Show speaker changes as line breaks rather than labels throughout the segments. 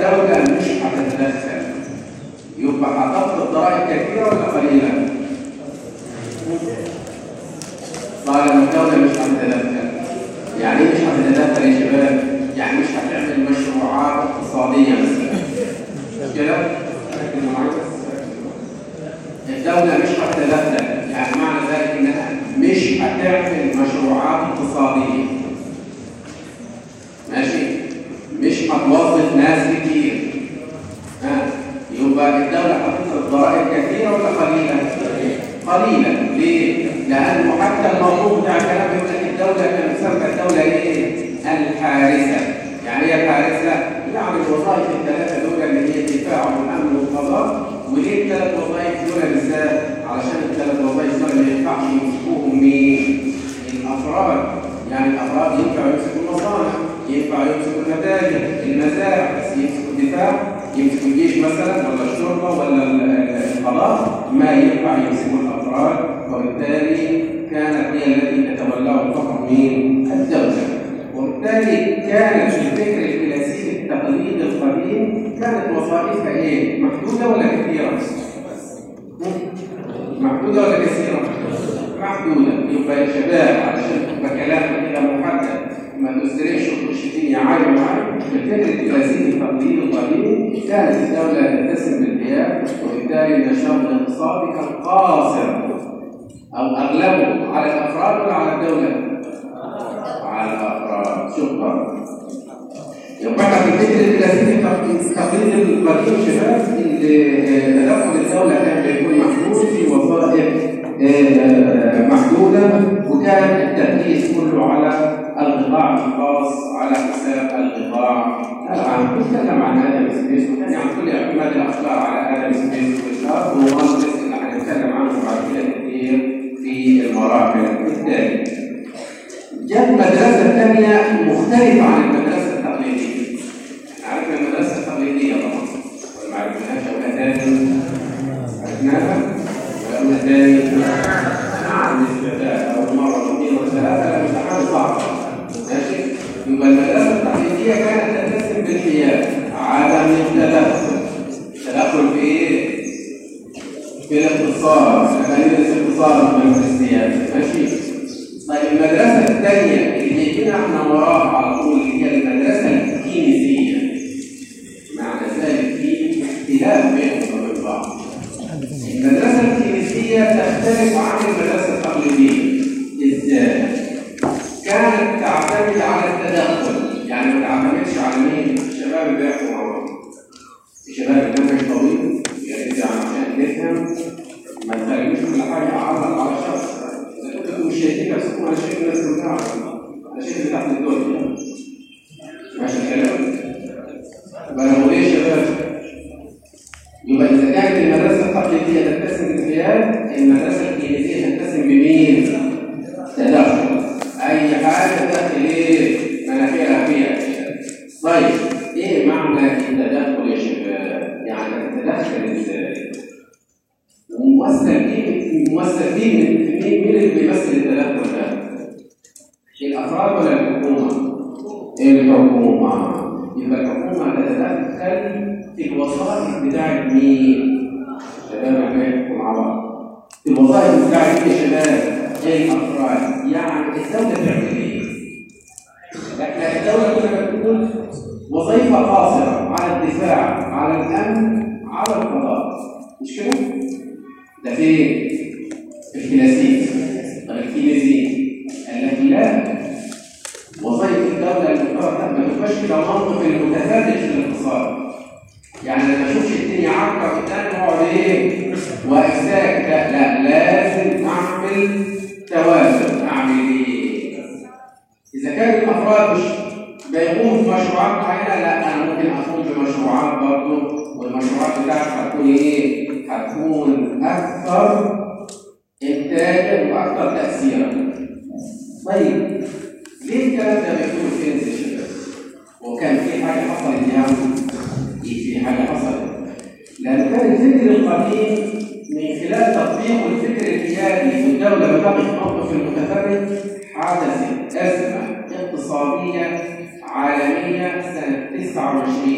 الدولة مش هتتدخل يبقى هتفرض ضرائب كثيرة ولا قليلة؟ طالما الدولة مش هتتدخل يعني ايه مش هتتدخل يا شباب؟ يعني مش هتعمل مشروعات اقتصادية مثلا مش كده؟ ركزوا معايا بس. الدولة مش هتتدخل يعني معنى ذلك انها مش هتعمل مشروعات اقتصادية ماشي؟ مش هتوظف ناس كتير ها يبقى الدولة هتفرض ضرائب كثيرة ولا قليلة؟ قليلة ليه؟ لأنه حتى الموضوع بتاع الكلام يقول لك الدولة كان مسمى الدولة إيه؟ الحارسة يعني إيه الحارسة؟ يعني الوظائف الثلاثة دول اللي هي الدفاع والأمن والقضاء وليه الثلاث وظائف دول بالذات؟ علشان الثلاث وظائف دول ما ينفعش يمسكوهم مين؟ الأفراد يعني الأفراد ينفع يمسكوا المصانع ينفع يمسكوا المتاجر المزارع بس يمسكوا الدفاع يمسكوا الجيش مثلا ولا الشرطة ولا القضاء ما ينفع يمسكوا الأفراد وبالتالي كانت هي التي تتولاه فقط مين؟ الدولة وبالتالي كانت في الفكر الكلاسيكي التقليدي القديم كانت وظائفها ايه؟ محدودة ولا كثيرة؟ محدودة ولا كثيرة؟ محدودة يبقى يا شباب علشان تبقى كلامك كده محدد ما تسرعش وتخش فيه عالي معاك الفكر الكلاسيكي التقليدي القديم كانت الدولة تتسم بالقيام وبالتالي النشاط الاقتصادي كان قاصر أو أغلبه على الأفراد ولا على الدولة؟ على الأفراد شكرا يبقى احنا في الفكر الكلاسيكي التقليدي القديم شباب ان تدخل الدولة كان بيكون محدود في وظائف محدودة وكان التركيز كله على القطاع الخاص على حساب القطاع العام بنتكلم عن ادم سميث وكان عن كل اعتماد الافكار على ادم سميث والشرط ومنطق اللي هنتكلم عنه بعد كده كتير في المراحل التالية جت مدرسة ثانية مختلفة عن المدرسة التقليدية. احنا عرفنا المدرسة التقليدية طبعا ولا ما عرفناهاش ولا تاني؟ عرفناها؟ ولا تاني؟ نعم نسبة أول مرة واثنين وثلاثة لا امتحان صعب. ماشي؟ يبقى المدرسة التقليدية كانت تتسم بالحياد عدم التدخل. التدخل في إيه؟ في الاقتصاد، تقاليد الاقتصاد من السياسة، ماشي؟ طيب المدرسة الثانية اللي جايبينها احنا وراها على طول اللي هي المدرسة الكينيزية. معنى ذلك في اختلاف بينهم وبين بعض. المدرسة الكينيزية تختلف عن المدرسة التقليدية. ازاي؟ كانت تعتمد على التدخل، يعني ما تعتمدش على مين؟ الشباب اللي بيحكوا مع بعض. الشباب اللي مش طويل يا ريت عشان نفهم ما تخليش كل حاجة أعرض على شخص انتوا مش شايفين نفسكم انا شايف الناس كلها انا شايف اللي تحت الدنيا ماشي الكلام يبقى لو ايه يا شباب يبقى اذا كانت المدرسه التقليديه تتسم بالخيال المدرسه الكينيزيه تتسم بمين؟ تدخل اي حاجه داخل ايه؟ مناخيرها فيها طيب ايه معنى التدخل يا شباب؟ يعني تتدخل ازاي؟ وممثل مين ممثل مين مين مين اللي بيمثل التدخل ده؟ الافراد ولا الحكومه؟ الحكومه يبقى الحكومه تتدخل في الوظائف بتاعت مين؟ شباب احنا نحكوا مع بعض في الوظائف بتاعت مين يا شباب؟ الافراد يعني الدوله تعمل ايه؟ لكن الدوله كل ما تكون وظيفه قاصره على الدفاع على الامن على القضاء مش كده؟ ده في الكلاسيك طب الكينيزي التي لا وظيفه الدوله المفترض ما تبقاش كده منطق المتفرج في الاقتصاد يعني لما اشوفش الدنيا عكره قدامي اقعد ايه واقف ساكت لا لا لازم اعمل توازن اعمل ايه اذا كان الافراد مش بيقوموا بمشروعات معينه لا انا ممكن اقوم بمشروعات برضه والمشروعات بتاعتي هتكون ايه؟ هتكون اكثر انتاجا واكثر تاثيرا. طيب ليه الكلام ده بيكون فين يا شباب؟ وكان في حاجه حصلت يعني؟ في حاجه حصلت. لان كان الفكر القديم من خلال تطبيق الفكر الحيادي والدوله بتقف موقف المتفرد حدثت ازمه اقتصاديه عالميه سنه 29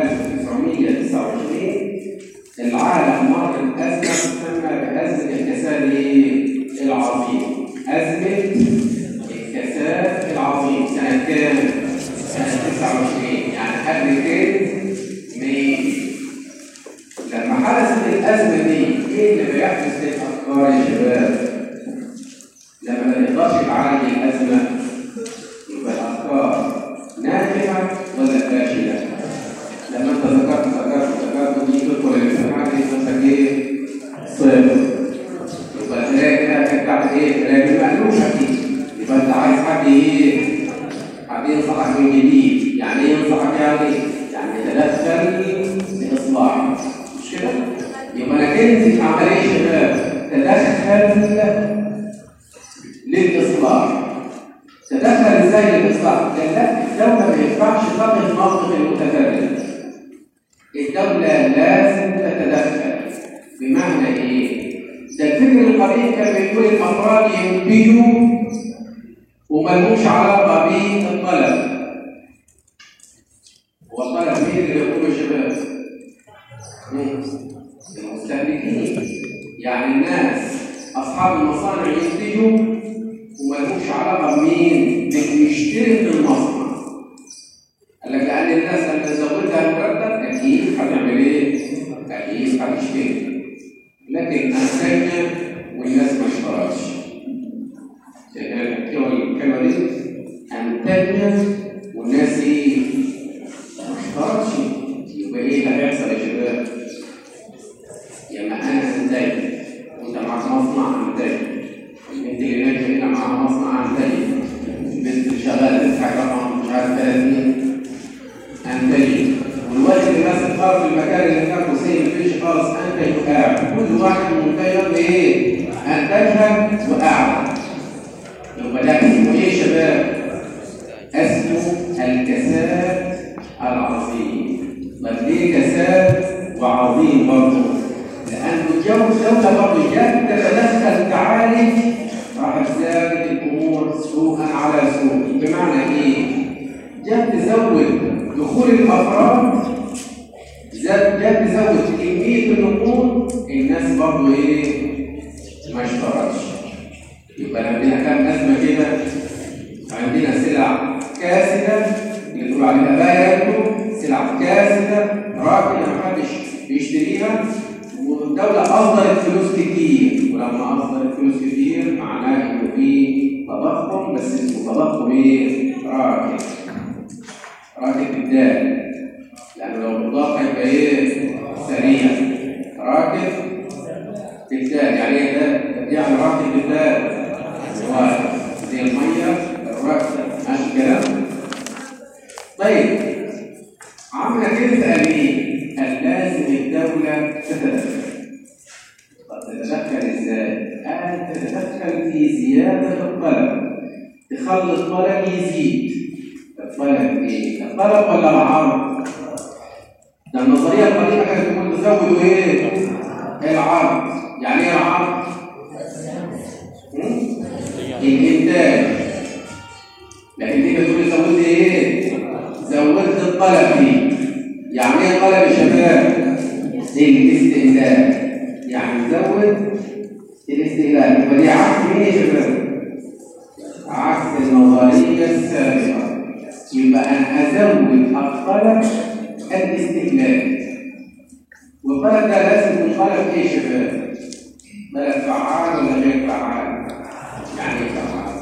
1929 العالم مر بأزمة تسمى بأزمة الكساد العظيم أزمة الكساد العظيم سنة كام؟ سنة 29 يعني قبل كده من لما حدثت الأزمة دي إيه اللي بيحدث للأفكار يا شباب؟ لما ما نقدرش نعالج الأزمة يبقى الأفكار ناجحة ولا فاشلة؟ لما أنت ذكرت ذكرت ذكرت ودي تدخل الاجتماع دي مثلا إيه؟ صفر يبقى تلاقي كده بتاعت إيه؟ تلاقي مألوف أكيد يبقى أنت عايز حد إيه؟ حد ينصحك من جديد يعني إيه ينصحك يعني؟ يعني يتدخل لإصلاح مش كده؟ يبقى أنا كنت عملية شباب تدخل للإصلاح تدخل ازاي للاصلاح؟ قال لا الدولة ما ينفعش تقف موقف المتفرد. الدولة لازم تتدخل بمعنى ايه؟ ده الفكر القديم كان بيقول الافراد ينتجوا وملهوش علاقة بالطلب. هو الطلب مين اللي يقوله الشباب؟ المستهلكين يعني الناس اصحاب المصانع ينتجوا وملوش علاقه بمين؟ باللي يشتري في المصنع. قال لك لان الناس لما زودها المرتب اكيد هتعمل ايه؟ اكيد هتشتري. لكن انتجنا والناس ما اشترتش. الكلمه دي انتجنا والناس ايه؟ ما اشترتش. يبقى ايه اللي هيحصل يا شباب؟ لما انا انتجت وانت معاك مصنع انتجت البنت اللي ناجحه هنا معاها مصنع انتجت البنت اللي شغاله تضحك رقم مش عارف 30 انتجت والواد اللي ماسك خالص في المكان اللي كان حسين مفيش خالص انتج وقاعد كل واحد منتج ايه؟ انتجها وقاعد يبقى ده اسمه ايه يا شباب؟ اسمه الكساد العظيم طب ليه كساد وعظيم برضه؟ لأنه الجو الدولة برضه جت تتدخل تعالج راح تزداد الأمور سوءا على سوء بمعنى إيه؟ جت تزود دخول الأفراد جت تزود كمية النقود الناس برضه إيه؟ ما اشترتش يبقى عندنا كام أزمة كده؟ عندنا سلع كاسدة اللي تقول عليها بايرته سلع كاسدة راكنة محدش بيشتريها والدولة أصدرت فلوس كتير ولما أصدرت فلوس كتير معناه إنه في تضخم بس اسمه تضخم إيه؟ راكد راكد بالدال لأنه لو بالضغط هيبقى إيه؟ سريع راكد بالدال يعني إيه ده؟ يعني راكد بالدال زي المية الراكد ماشي كده؟ طيب عملنا كده قال إيه؟ لازم الدولة تتدخل. طب تتدخل ازاي؟ قال تتدخل في زيادة الطلب. تخلي الطلب يزيد. الطلب ايه؟ الطلب ولا العرض؟ ده النظرية القديمة كانت تقول تزودوا ايه؟ العرض. يعني ايه العرض؟ الإنتاج. لكن دي بتقول زودت ايه؟ زودت الطلب دي. يعني ايه طلب الشباب؟ الاستهلاك يعني نزود الاستهلاك يبقى دي عكس مين يا شباب؟ عكس النظريه السابقه يبقى انا ازود الطلب الاستهلاك والطلب ده لازم يكون طلب ايه يا شباب؟ طلب فعال ولا غير فعال؟ يعني ايه فعال؟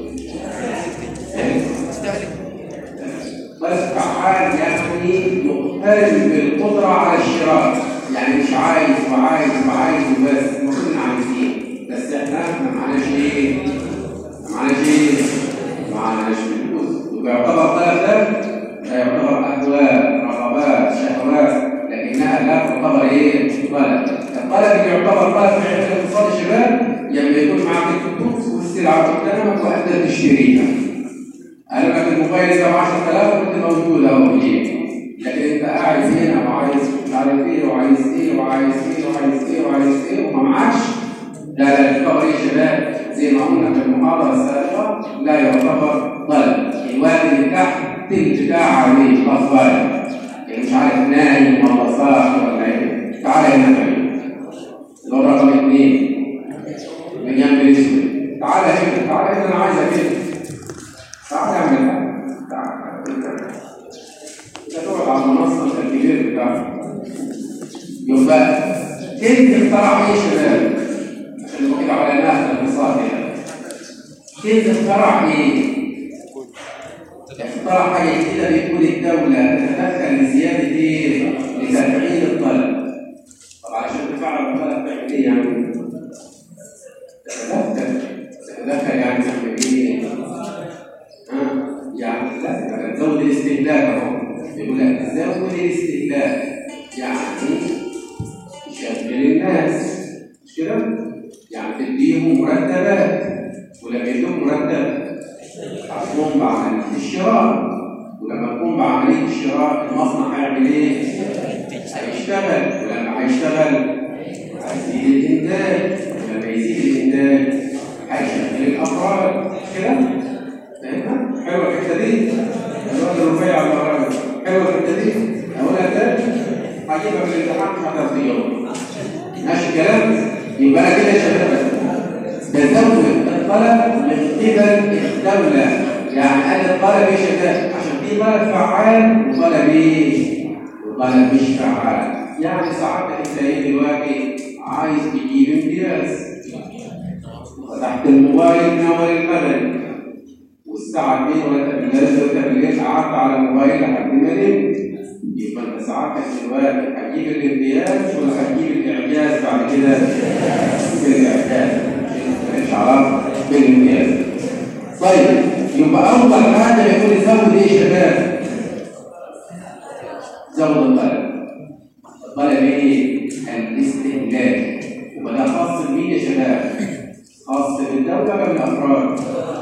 طلب فعال يعني يقترب بالقدرة على الشراء يعني مش عايز وعايز وعايز وبس المفروض عايزين بس احنا ما معناش ايه؟ ما معناش ايه؟ ما معناش فلوس يبقى يعتبر طلب ده ده يعتبر اهواء رغبات شهوات لكنها لا تعتبر ايه؟ طلب الطلب اللي يعتبر طلب في علم الاقتصاد الشباب لما يكون معاك الفلوس والسلعه قدامك وانت تشتريها قالوا لك الموبايل ده ب 10000 وانت موجود اهو في لكن انت قاعد هنا وعايز مش عارف ايه وعايز ايه وعايز ايه وعايز ايه وعايز ايه وما معكش لا لا يعتبر يا شباب زي ما قلنا في المحاضره السابقه لا يعتبر طلب الواد اللي تحت بتاع عليه اصبعك يعني مش عارف نايم ولا صاحي ولا ايه تعالى هنا خليل اللي هو رقم اثنين من جنب الاسود تعالى هنا تعالى هنا انا عايزك كده تعالى اعمل حاجه تعالى انت تقعد على المنصه الكبير بتاعك يبقى كيف اخترع ايه شباب عشان نبقى كده على الناس الاقتصاد كده كيف اخترع ايه اخترع حاجه كده بيقول الدوله تتدخل لزياده ايه لتفعيل الطلب طب عشان تفعل الطلب تعمل ايه يعني تتدخل تتدخل يعني تعمل ايه ها يعني لا تزود الاستهلاك اهو يقول لك زود الاستهلاك يعني شغل الناس مش كده؟ يعني تديهم مرتبات ولما يديهم مرتب هتقوم بعملية الشراء ولما تقوم بعملية الشراء المصنع هيعمل ايه؟ هيشتغل ولما هيشتغل هيزيد الإنتاج ولما يزيد الإنتاج هيشغل الأفراد مش كده؟ فاهمها؟ حلوة الحتة دي؟ الواد الرفيع على الأراضي حلوة الحتة دي؟ أقولها تاني هجيبها في الامتحان مش هتعرف ماشي الكلام؟ يبقى انا كده شغال بزود الطلب من قبل الدولة يعني انا الطلب ايه شغال عشان في طلب فعال وطلب ايه؟ وطلب مش فعال يعني ساعات انت ايه دلوقتي عايز تجيب امتياز فتحت الموبايل نور المغرب والساعة 2 ولا بالليل ولا بالليل قعدت على الموبايل لحد ما نمت يبقى انت ساعتك دلوقتي هتجيب الامتياز ولا هتجيب الاعجاز بعد كده؟ بالاعجاز مش علاقه بالامتياز. طيب يبقى افضل حاجه يكون يزود ايه يا شباب؟ زود الطلب. الطلب ايه؟ الاستهلاك. يبقى ده خاص بمين يا شباب؟ خاص بالدوله ولا بالافراد؟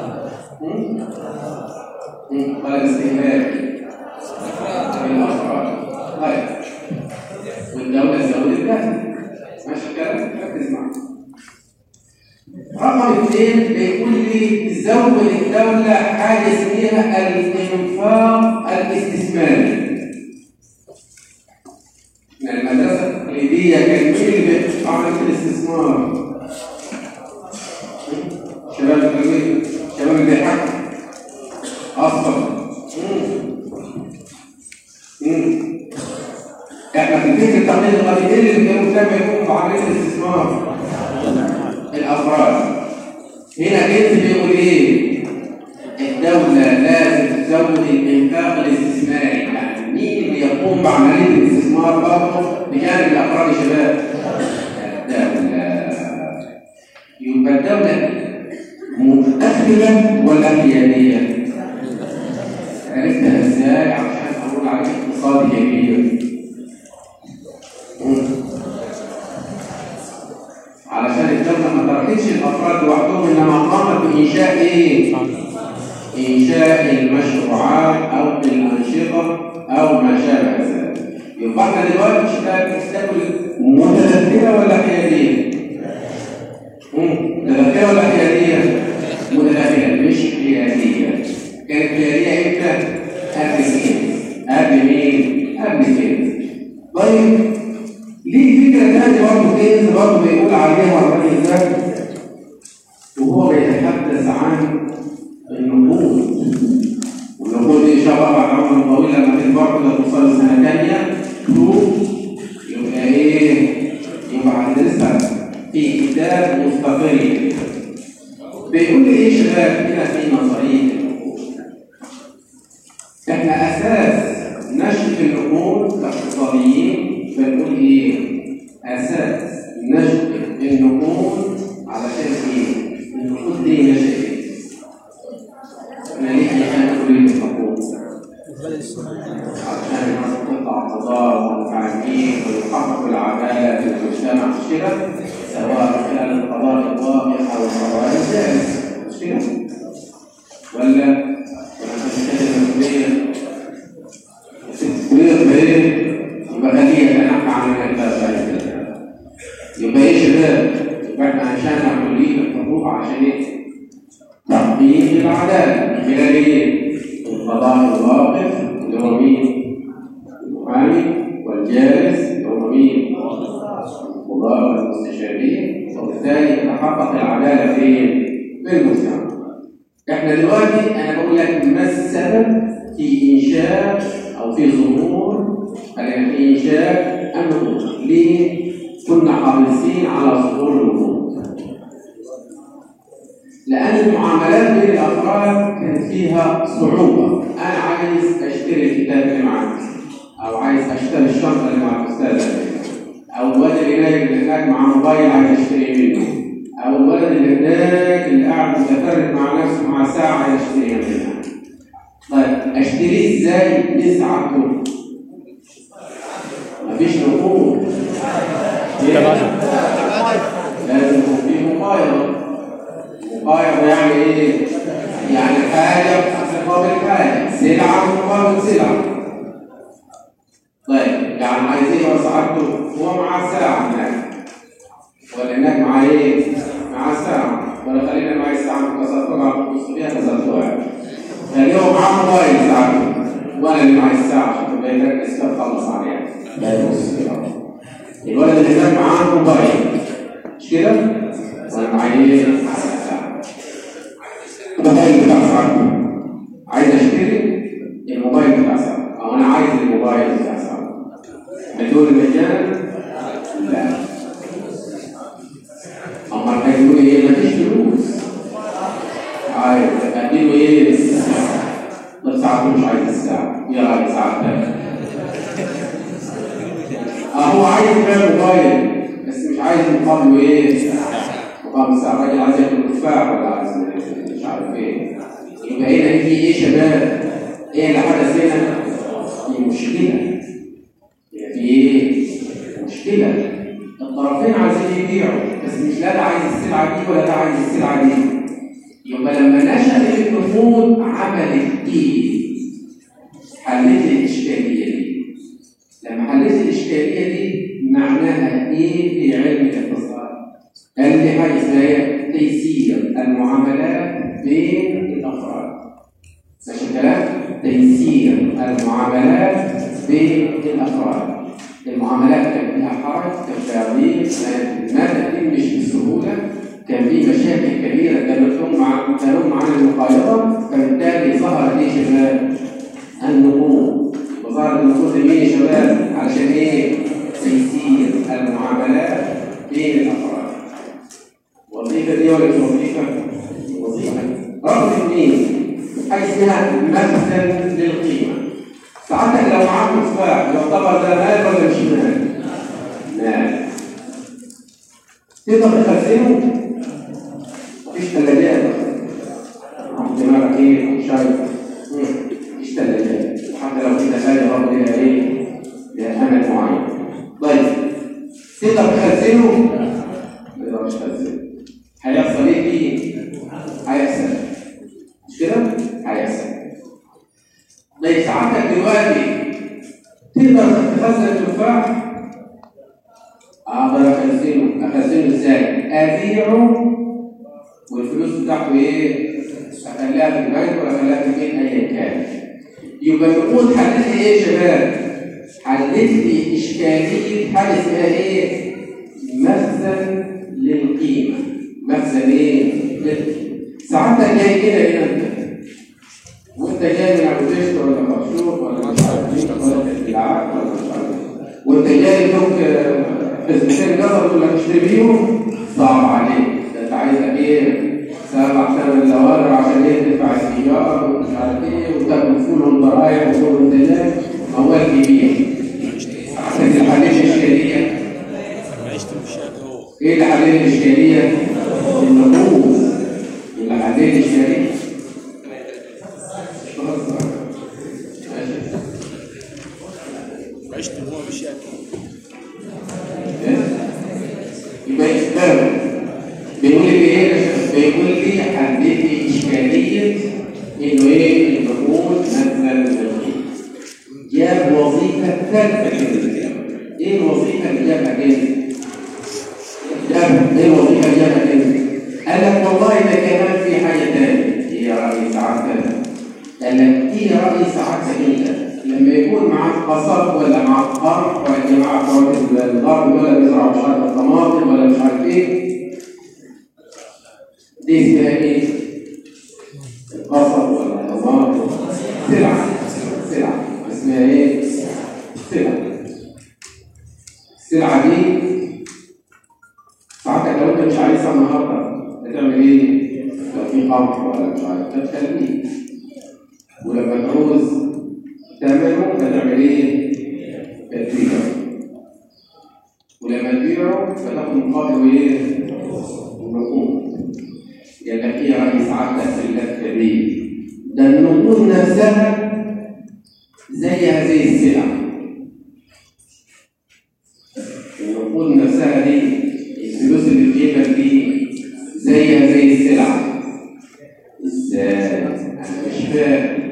طلب استهلاك الافراد طيب والدوله تزود الدخل ماشي الكلام ركز معايا رقم اثنين بيقول لي زود الدوله حاجه اسمها الانفاق الاستثماري المدرسه التقليديه كان مين اللي بيعمل الاستثمار؟ شباب التلميذ شباب اللي بيحكوا اصلا احنا في الفكر التقليدي القديم ايه اللي كانوا كانوا يقوموا بعمليه الاستثمار؟ الافراد هنا كنت بيقول ايه؟ الدولة لازم تزود الانفاق الاستثماري يعني مين اللي يقوم بعملية الاستثمار برضه بجانب الافراد يا شباب؟ الدولة يبقى الدولة متأخرة ولا حيادية؟ عرفتها ازاي عشان اقول عليك اقتصادي كبير علشان الدولة ما تركتش الافراد لوحدهم انما قامت بانشاء ايه؟ انشاء المشروعات او الانشطه او ما شابه ذلك يبقى احنا دلوقتي اشتغل نستقبل متدخله ولا حياديه؟ متدخله ولا حياديه؟ متدخله مش حياديه كانت حياديه امتى؟ قبل كده قبل مين؟ قبل كده طيب ليه فكره ثانيه برضه كينز برضه بيقول عليها الراجل ده وهو بيتحدث عن النقود والنقود دي ان شاء الله بعد عمر طويل لما تكبر كده توصل سنه ثانيه يبقى ايه؟ يبقى هندرسها في كتاب مستقل بيقول لي ايه يا شباب هنا في نظريه النقود احنا اساس نشأة النقود كاقتصاديين بنقول ايه؟ اساس نشأة النقود علشان ايه؟ النقود دي نشأت احنا ليه عشان كلية الحقوق؟ عشان الناس تقطع قضاء والتعميم ويحقق العدالة في المجتمع مش كده؟ سواء خلال القضاء الواقع أو القضاء الجائز مش كده؟ ولا ولا تشتغل المسؤولية؟ المسؤولية بإيه؟ يبقى خليها تنحى عن الباب يبقى ايه يا شباب؟ يبقى احنا عشان كلية الحقوق عشان ايه؟ تحقيق العدالة من خلال ايه؟ القضاء الواقف اللي هو مين؟ المستشارين وبالتالي تتحقق العداله في في المجتمع. احنا دلوقتي انا بقول لك ما السبب في انشاء او في ظهور خلينا في انشاء النقود؟ ليه كنا حريصين على ظهور النقود؟ لأن المعاملات بين الأفراد كان فيها صعوبة، أنا عايز أشتري الكتاب اللي معاك، أو عايز أشتري الشنطة اللي مع الأستاذ أو الولد اللي نايم اللي هناك مع موبايل عايز أشتري منه، أو الولد اللي هناك اللي قاعد متفرد مع نفسه مع ساعة عايز أشتري منها. طيب أشتريه إزاي؟ نسعته. مفيش نقود. لازم يكون في مقايضة. مقايضة يعني ايه؟ يعني حاجة مقابل حاجة، سلعة مقابل سلعة. طيب يعني عايز ايه وسعته؟ هو معاه ساعة هناك. ولا هناك معاه ايه؟ معاه ساعة. ولا خلينا معاه ساعة متصفقة بص فيها تصفقات. يعني هو معاه موبايل ساعته. وانا اللي معايا الساعة عشان تبقى يركز فيها تخلص عليها. لا يبص كده. الولد اللي هناك معاه موبايل. مش كده؟ وانا معايا ايه؟ الموبايل بتاع ساعته عايز اشتري الموبايل بتاع ساعته او انا عايز الموبايل بتاع ساعته هتقول مجانا؟ لا امال هيقول ايه؟ مفيش فلوس عايز اديله ايه؟ طب ساعته مش عايز الساعه ايه رايك ساعه تانية؟ اه هو عايز يبيع موبايل بس مش عايز مقابله ايه؟ مقابل ساعه الراجل عايز ياكل تفاح ولا عايز مش عارف ايه يبقى هنا في ايه شباب؟ ايه اللي حدث هنا؟ في مشكله في ايه؟ مشكله الطرفين عايزين يبيعوا بس مش لا ده عايز السلعه دي ولا ده عايز السلعه دي يبقى لما نشأت النفوذ عملت ايه؟ حلت الاشكاليه دي لما حلت الاشكاليه دي معناها ايه في علم الاقتصاد؟ قال لي حاجه اسمها تيسير المعاملات بين الافراد ماشي الكلام؟ تيسير المعاملات بين الافراد المعاملات كان فيها حرج كان فيها ما تتمش بسهوله كان في مشاكل كبيره كانت تنم عن تنم عن المقايضه فبالتالي ظهرت ايه يا شباب؟ النقود وظهرت النقود لمين يا شباب؟ علشان ايه؟ تيسير المعاملات بين الافراد وظيفه دي ولا مش وظيفه؟ وظيفه رقم اثنين حاجه اسمها مخزن للقيمه ساعتك لو معاك مفتاح يعتبر ده مال ولا مش مال؟ مال تقدر تخزنه؟ مفيش ثلاجات دماغك ايه؟ شايف مفيش ثلاجات وحتى لو في ثلاجه برضه ليها ايه؟ ليها امل معين طيب تقدر تخزنه؟ ما تقدرش تخزنه هيحصل ايه فيه؟ هيحصل مش كده؟ هيحصل طيب ساعتك دلوقتي تقدر تخزن تفاح؟ اقدر اخزنه، اخزنه ازاي؟ ابيعه والفلوس بتاعته ايه؟ اخليها في البنك ولا اخليها في البيت ايا كان. يبقى النقود حلت لي ايه يا شباب؟ حلت لي اشكاليه حاجه اسمها ايه؟ مخزن للقيمه. مخزن ايه؟ للقيمه. ساعتها جاي كده هنا انت وانت جاي من ابو زيد ولا مقشوف ولا مش عارف مين ولا العاب ولا مش عارف وانت جاي دوك حزمتين جزر تقول لك اشتري بيهم صعب عليك ده انت عايز ايه سبع ثمان دوار عشان ايه تدفع السيجاره ومش عارف ايه وتاكل فول والضرايب وفول والدجاج موال كبير عشان الحليل الاشكاليه ايه اللي حليل الاشكاليه؟ النقود اللي حليل الاشكاليه
عشت هو بشكل
يبقى يستاهل بيقول لي ايه بيقول لي حدد لي اشكاليه انه ايه النقود مثلا القيمه جاب وظيفه ثالثه كده ايه الوظيفه اللي جابها كده؟ جاب ايه الوظيفه اللي جابها كده؟ قال لك والله ده كمان في حاجه ثانيه ايه يا راي سعادتك؟ قال لك ايه راي سعادتك انت؟ لما يكون معاك قصب ولا معاك قرح ولا جماعه بتوع الغرب ولا بيزرعوا مش عارف طماطم ولا مش عارف ايه دي اسمها ايه؟ القصب ولا طماطم سلعه سلعه اسمها ايه؟ سلعه السلعه دي ساعتك لو انت مش عايزها النهارده هتعمل ايه؟ لو في قمح ولا مش عارف هتخليه ولما تعوز تعمله هتعمل ايه؟ هتبيعه ولما تبيعه فتاخد مقابل ايه؟ النقود يبقى في رئيس عبدك في اللفه دي ده النقود نفسها زيها زي السلع النقود نفسها دي الفلوس اللي في جيبك دي زيها زي السلع ازاي؟ انا مش فاهم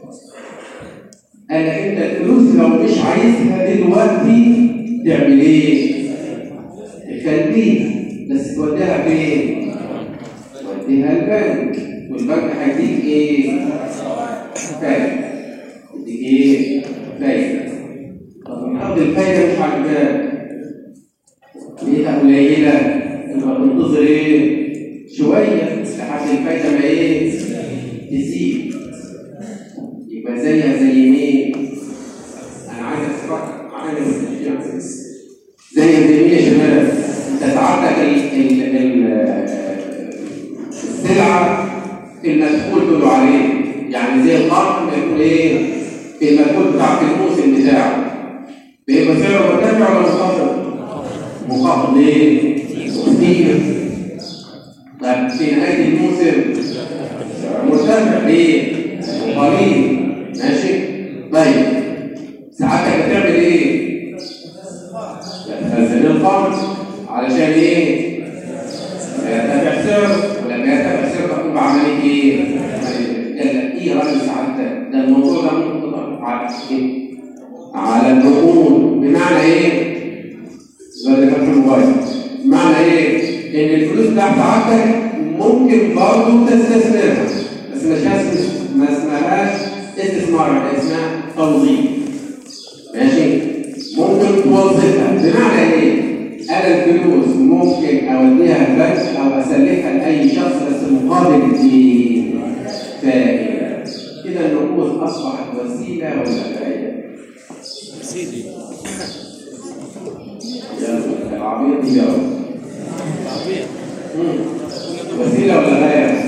انا انت الفلوس لو مش عايزها دلوقتي تعمل ايه؟ تخليها بس توديها فين؟ توديها البنك والبنك هيديك ايه؟ فايدة يديك ايه؟ فايدة طب نحط الفايدة مش عاجباك لقيتها قليلة يبقى تنتظر ايه؟ شوية لحد الفايدة ما ايه؟ تزيد يبقى زيها زي مين؟ أنا عايز أفكر معايا زيها زي مين يا شباب؟ أنت ساعتك ال ال ال السلعة المدخول كله عليه يعني زي القرن بيكون ايه؟ المدخول بتاع الموسم بتاعه بيبقى سعره مرتفع ولا منخفض؟ منخفض ليه؟ كتير طب في نهاية الموسم مرتفع ليه؟ قليل ماشي؟ طيب ساعتك هتعمل ايه؟ تخزن القرض علشان ايه؟ يرتفع سعر ولما يرتفع سعر تقوم بعمليه ايه؟ يلا ايه راي سعادتك؟ ده الموضوع ده ممكن تطبق على ايه؟ على النقود بمعنى ايه؟ زي اللي كان في الموبايل بمعنى ايه؟ ان الفلوس بتاعت سعادتك ممكن برضه تستثمرها بس مش ما اسمهاش استثمار اسمها توظيف ماشي؟ ممكن توظفها بمعنى ايه؟ انا الفلوس ممكن اوديها البنك او اسلفها لاي شخص بس مقابل ايه؟ فائده كده النقود اصبحت وسيله ولا فائده؟
سيدي
يلا العبيط يلا
عربية
وسيله ولا غايه؟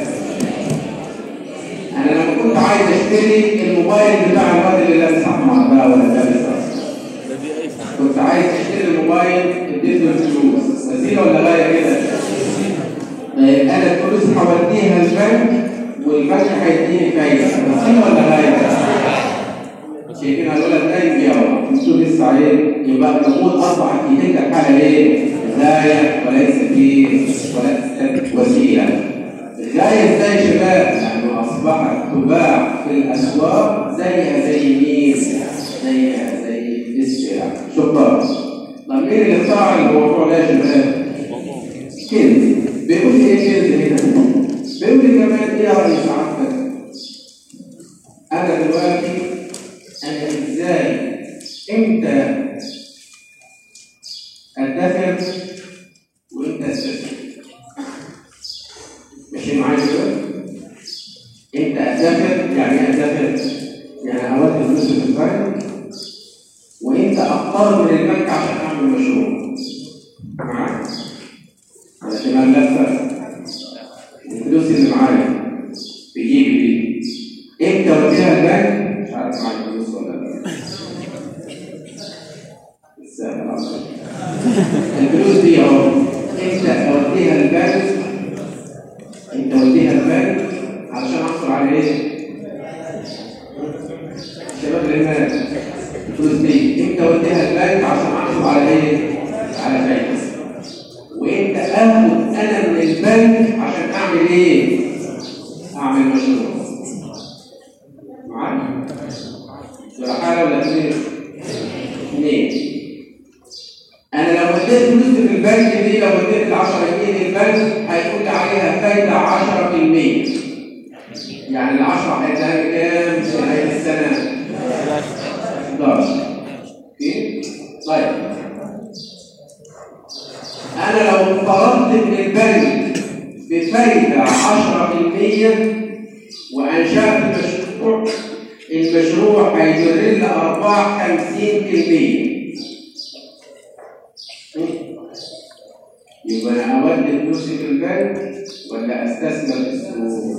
انا لما كنت عايز اشتري الموبايل بتاع الواد اللي لابس احمر بقى ولا لابس اصفر
الذي ايفون
كنت عايز تشتري الموبايل اديت له الفلوس وسيله ولا غايه كده؟ طيب انا الفلوس هوديها البنك والبنك هيديني فايده وسيله ولا غايه؟ شايفين هدول البنك يلا انتوا لسه ايه؟ يبقى النقود اصبحت في تلك الحاله ايه؟ غايه وليس في وليست وسيله. الغايه ازاي يا شباب؟ لانه اصبحت تباع في الاسواق زيها زي مين؟ زيها زي السلع. شكرا. طب مين اللي اخترع الموضوع ده يا شباب؟ كنز بيقول لي ايه كنز هنا؟ بيقول لي كمان ايه يا ريس عبدك؟ انا دلوقتي انا ازاي امتى ادخر وامتى استثمر؟ ماشي معايا دلوقتي؟ امتى ادخر يعني ايه ادخر؟ يعني اودي فلوسي في البنك وامتى اقترض من البنك عشان اعمل مشروع؟ معايا؟ علشان ألفها الفلوس اللي معايا في جيبي دي امتى اوديها البنك مش عارف معايا فلوس ولا لا السهل العظيم الفلوس دي اهو امتى اوديها البنك امتى اوديها البنك علشان احصل على ايه؟ شباب الإيمان الفلوس دي امتى اوديها البنك عشان احصل على ايه؟ على فايدة وامتى اخد انا من البنك عشان اعمل ايه؟ اعمل مشروع معايا؟ ولا حاجه ولا اثنين؟ اثنين انا لو اديت فلوسي في البنك دي لو اديت ال 10 جنيه للبنك هيقول لي عليها فايده 10% يعني ال 10 هيديها لي كام في نهايه السنه؟ انشاء المشروع المشروع هيدر لي ارباح 50% يبقى انا اودي فلوسي في البنك ولا استثمر في السوق؟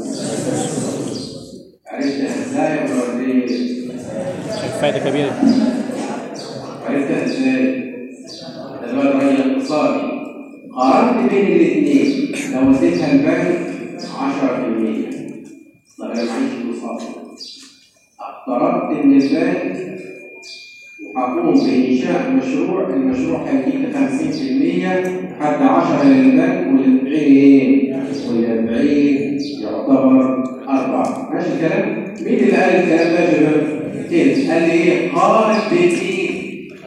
عرفتها ازاي ولا وديت؟
فائدة كبيرة
عرفتها ازاي؟ ده اللي هو الرأي الاقتصادي قارنت بين الاثنين لو اديتها البنك 10% طب انا معيش فلوس اصلا اقترضت من البنك وهقوم بانشاء مشروع المشروع هيجيب 50% حتى 10 للبنك وال 40 ايه؟ وال 40 يعتبر 4 ماشي الكلام؟ مين اللي قال الكلام ده يا شباب؟ كده قال لي ايه؟ قارن بين ايه؟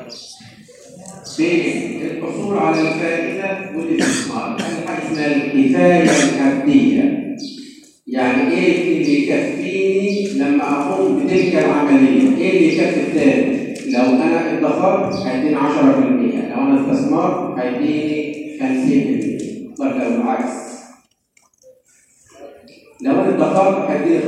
بين الحصول على الفائده والاستثمار هذه حاجه اسمها الكفايه الحديه يعني ايه اللي يكفيني لما اقوم بتلك العمليه؟ ايه اللي يكفي الثاني؟ لو انا ادخرت هيديني 10% لو انا استثمرت هيديني 50% طب لو العكس لو انا ادخرت هيديني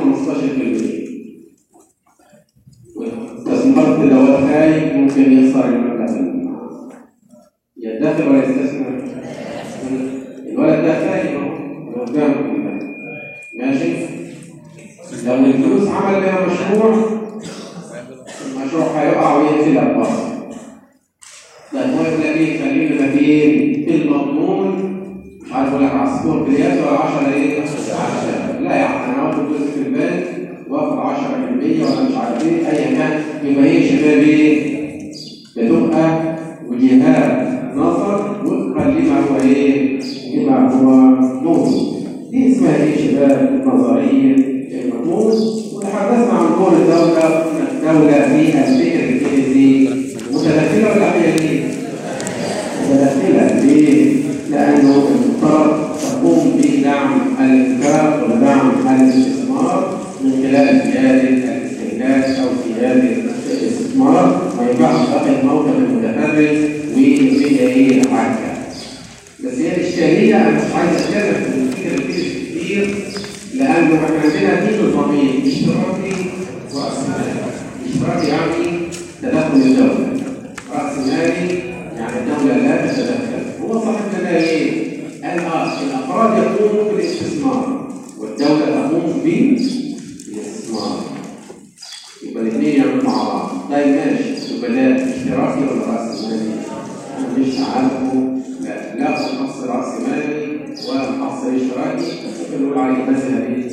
15% واستثمرت لو خايف ممكن يخسر المبلغ يدخر ولا يستثمر؟ الولد ده خايف اهو قدامكم ده ماشي؟ لو الفلوس عمل بها مشروع المشروع هيقع ويقفل البصر ده هو يقول لك ايه خلينا فين في المضمون مش عارف اقول لك عصفور باليد ولا 10 ايه 10 لا يا عم انا واخد جزء في البنك واخد 10% ولا مش عارف ايه ايا كان يبقى ايه يا شباب ايه بتبقى وجهات نظر وفقا لما هو ايه لما هو موجود دي اسمها ايه يا شباب نظريه المضمون وتحدثنا عن دور الدوله الدوله في الفكر الانجليزي متدخله ولا هي متدخله ليه؟ لانه المفترض تقوم بدعم الانفاق ودعم الاستثمار من خلال زياده الاستهلاك او زياده الاستثمار ما ينفعش باقي الموقف المتفرج ويبقى ايه الحركه بس هي الاشكاليه انا مش عايز اتكلم في الفكر الانجليزي كتير لانه احنا عندنا دين نظامين اشتراكي وراس مالي اشتراكي يعني تدخل الدوله راس مالي يعني الدوله لا تتدخل هو صاحبنا ده ايه؟ قال اه الافراد يقوموا بالاستثمار والدوله تقوم بالاستثمار يبقى الاثنين يعملوا مع بعض طيب ماشي يبقى ده اشتراكي ولا راس مالي؟ انا مش عارفه لا لا نص راس مالي ونص اشتراكي ممكن نقول عليه مذهبي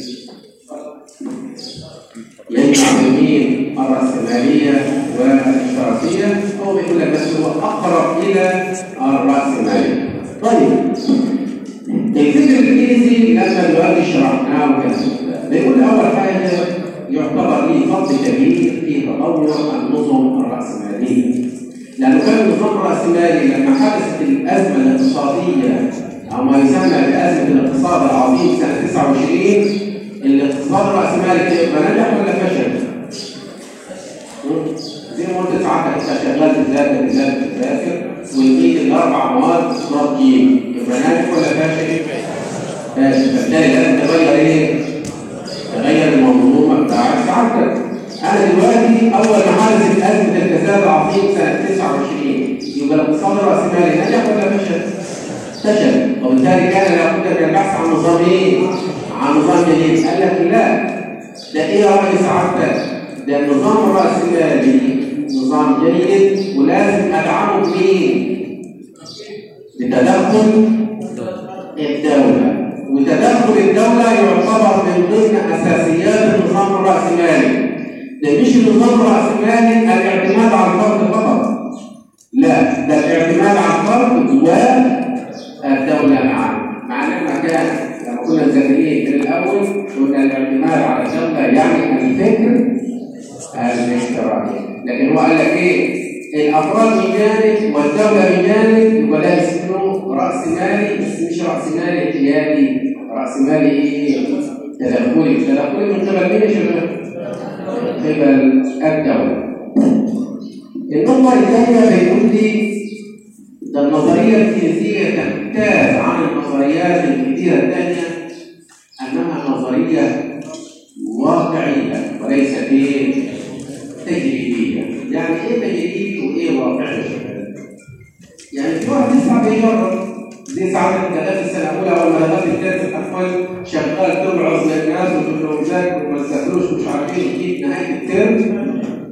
يجمع بين الرأسمالية والاشتراكية هو بيقول لك بس هو أقرب إلى الرأسمالية. طيب الفكر الإنجليزي لما دلوقتي شرحناه وكذا بيقول أول حاجة يعتبر ليه فضل كبير في تطور النظم الرأسمالية. لأنه كان النظام الرأسمالي لما حدثت الأزمة الاقتصادية أو ما يسمى بأزمة الاقتصاد العظيم سنة 29 الاقتصاد الرأسمالي يبقى نجح ولا فشل؟ زي ما قلت ساعتك انت شغال تذاكر تذاكر تذاكر ولقيت الاربع مواد ناضجين يبقى ناجح ولا فاشل؟ فاشل فبالتالي لازم تغير ايه؟ تغير المنظومه بتاعت ساعتك انا دلوقتي اول ما حدثت ازمه الكساد العظيم سنه 29 يبقى الاقتصاد الرأسمالي نجح ولا فشل؟ فشل وبالتالي كان لابد من البحث عن نظام ايه؟ عن نظام جديد قال لك لا ده ايه يا ريس سعادتك؟ ده النظام الرأسمالي نظام جيد ولازم ادعمه بمين؟ بتدخل الدولة وتدخل الدولة يعتبر من ضمن اساسيات النظام الرأسمالي ده مش النظام الرأسمالي الاعتماد على الفرد فقط لا ده الاعتماد على الفرد والدولة معا مع اننا كان لما كنا مذاكرين في الاول قلنا الاعتماد على الدوله يعني الفكر الاشتراكي لكن هو قال لك ايه الافراد من جانب والدوله من جانب يبقى ده اسمه راس مالي بس مش راس مالي اعتيادي راس مالي ايه تدخلي تدخلي من قبل مين يا شباب؟ من قبل الدوله النقطه الثانيه بيقول لي ده النظريه الكنسيه تمتاز عن النظريات الكثيره الثانيه انها نظريه واقعيه وليست ايه تجريبيه يعني ايه تجريبي وايه واقعي يعني في واحد لسه بيجرب زي ساعات انت داخل السنه الاولى اول ما دخلت الدرس الاطفال شغال تبعث للناس وتقول لهم ذاكروا وما تذاكروش ومش عارفين وتجيب نهايه الترم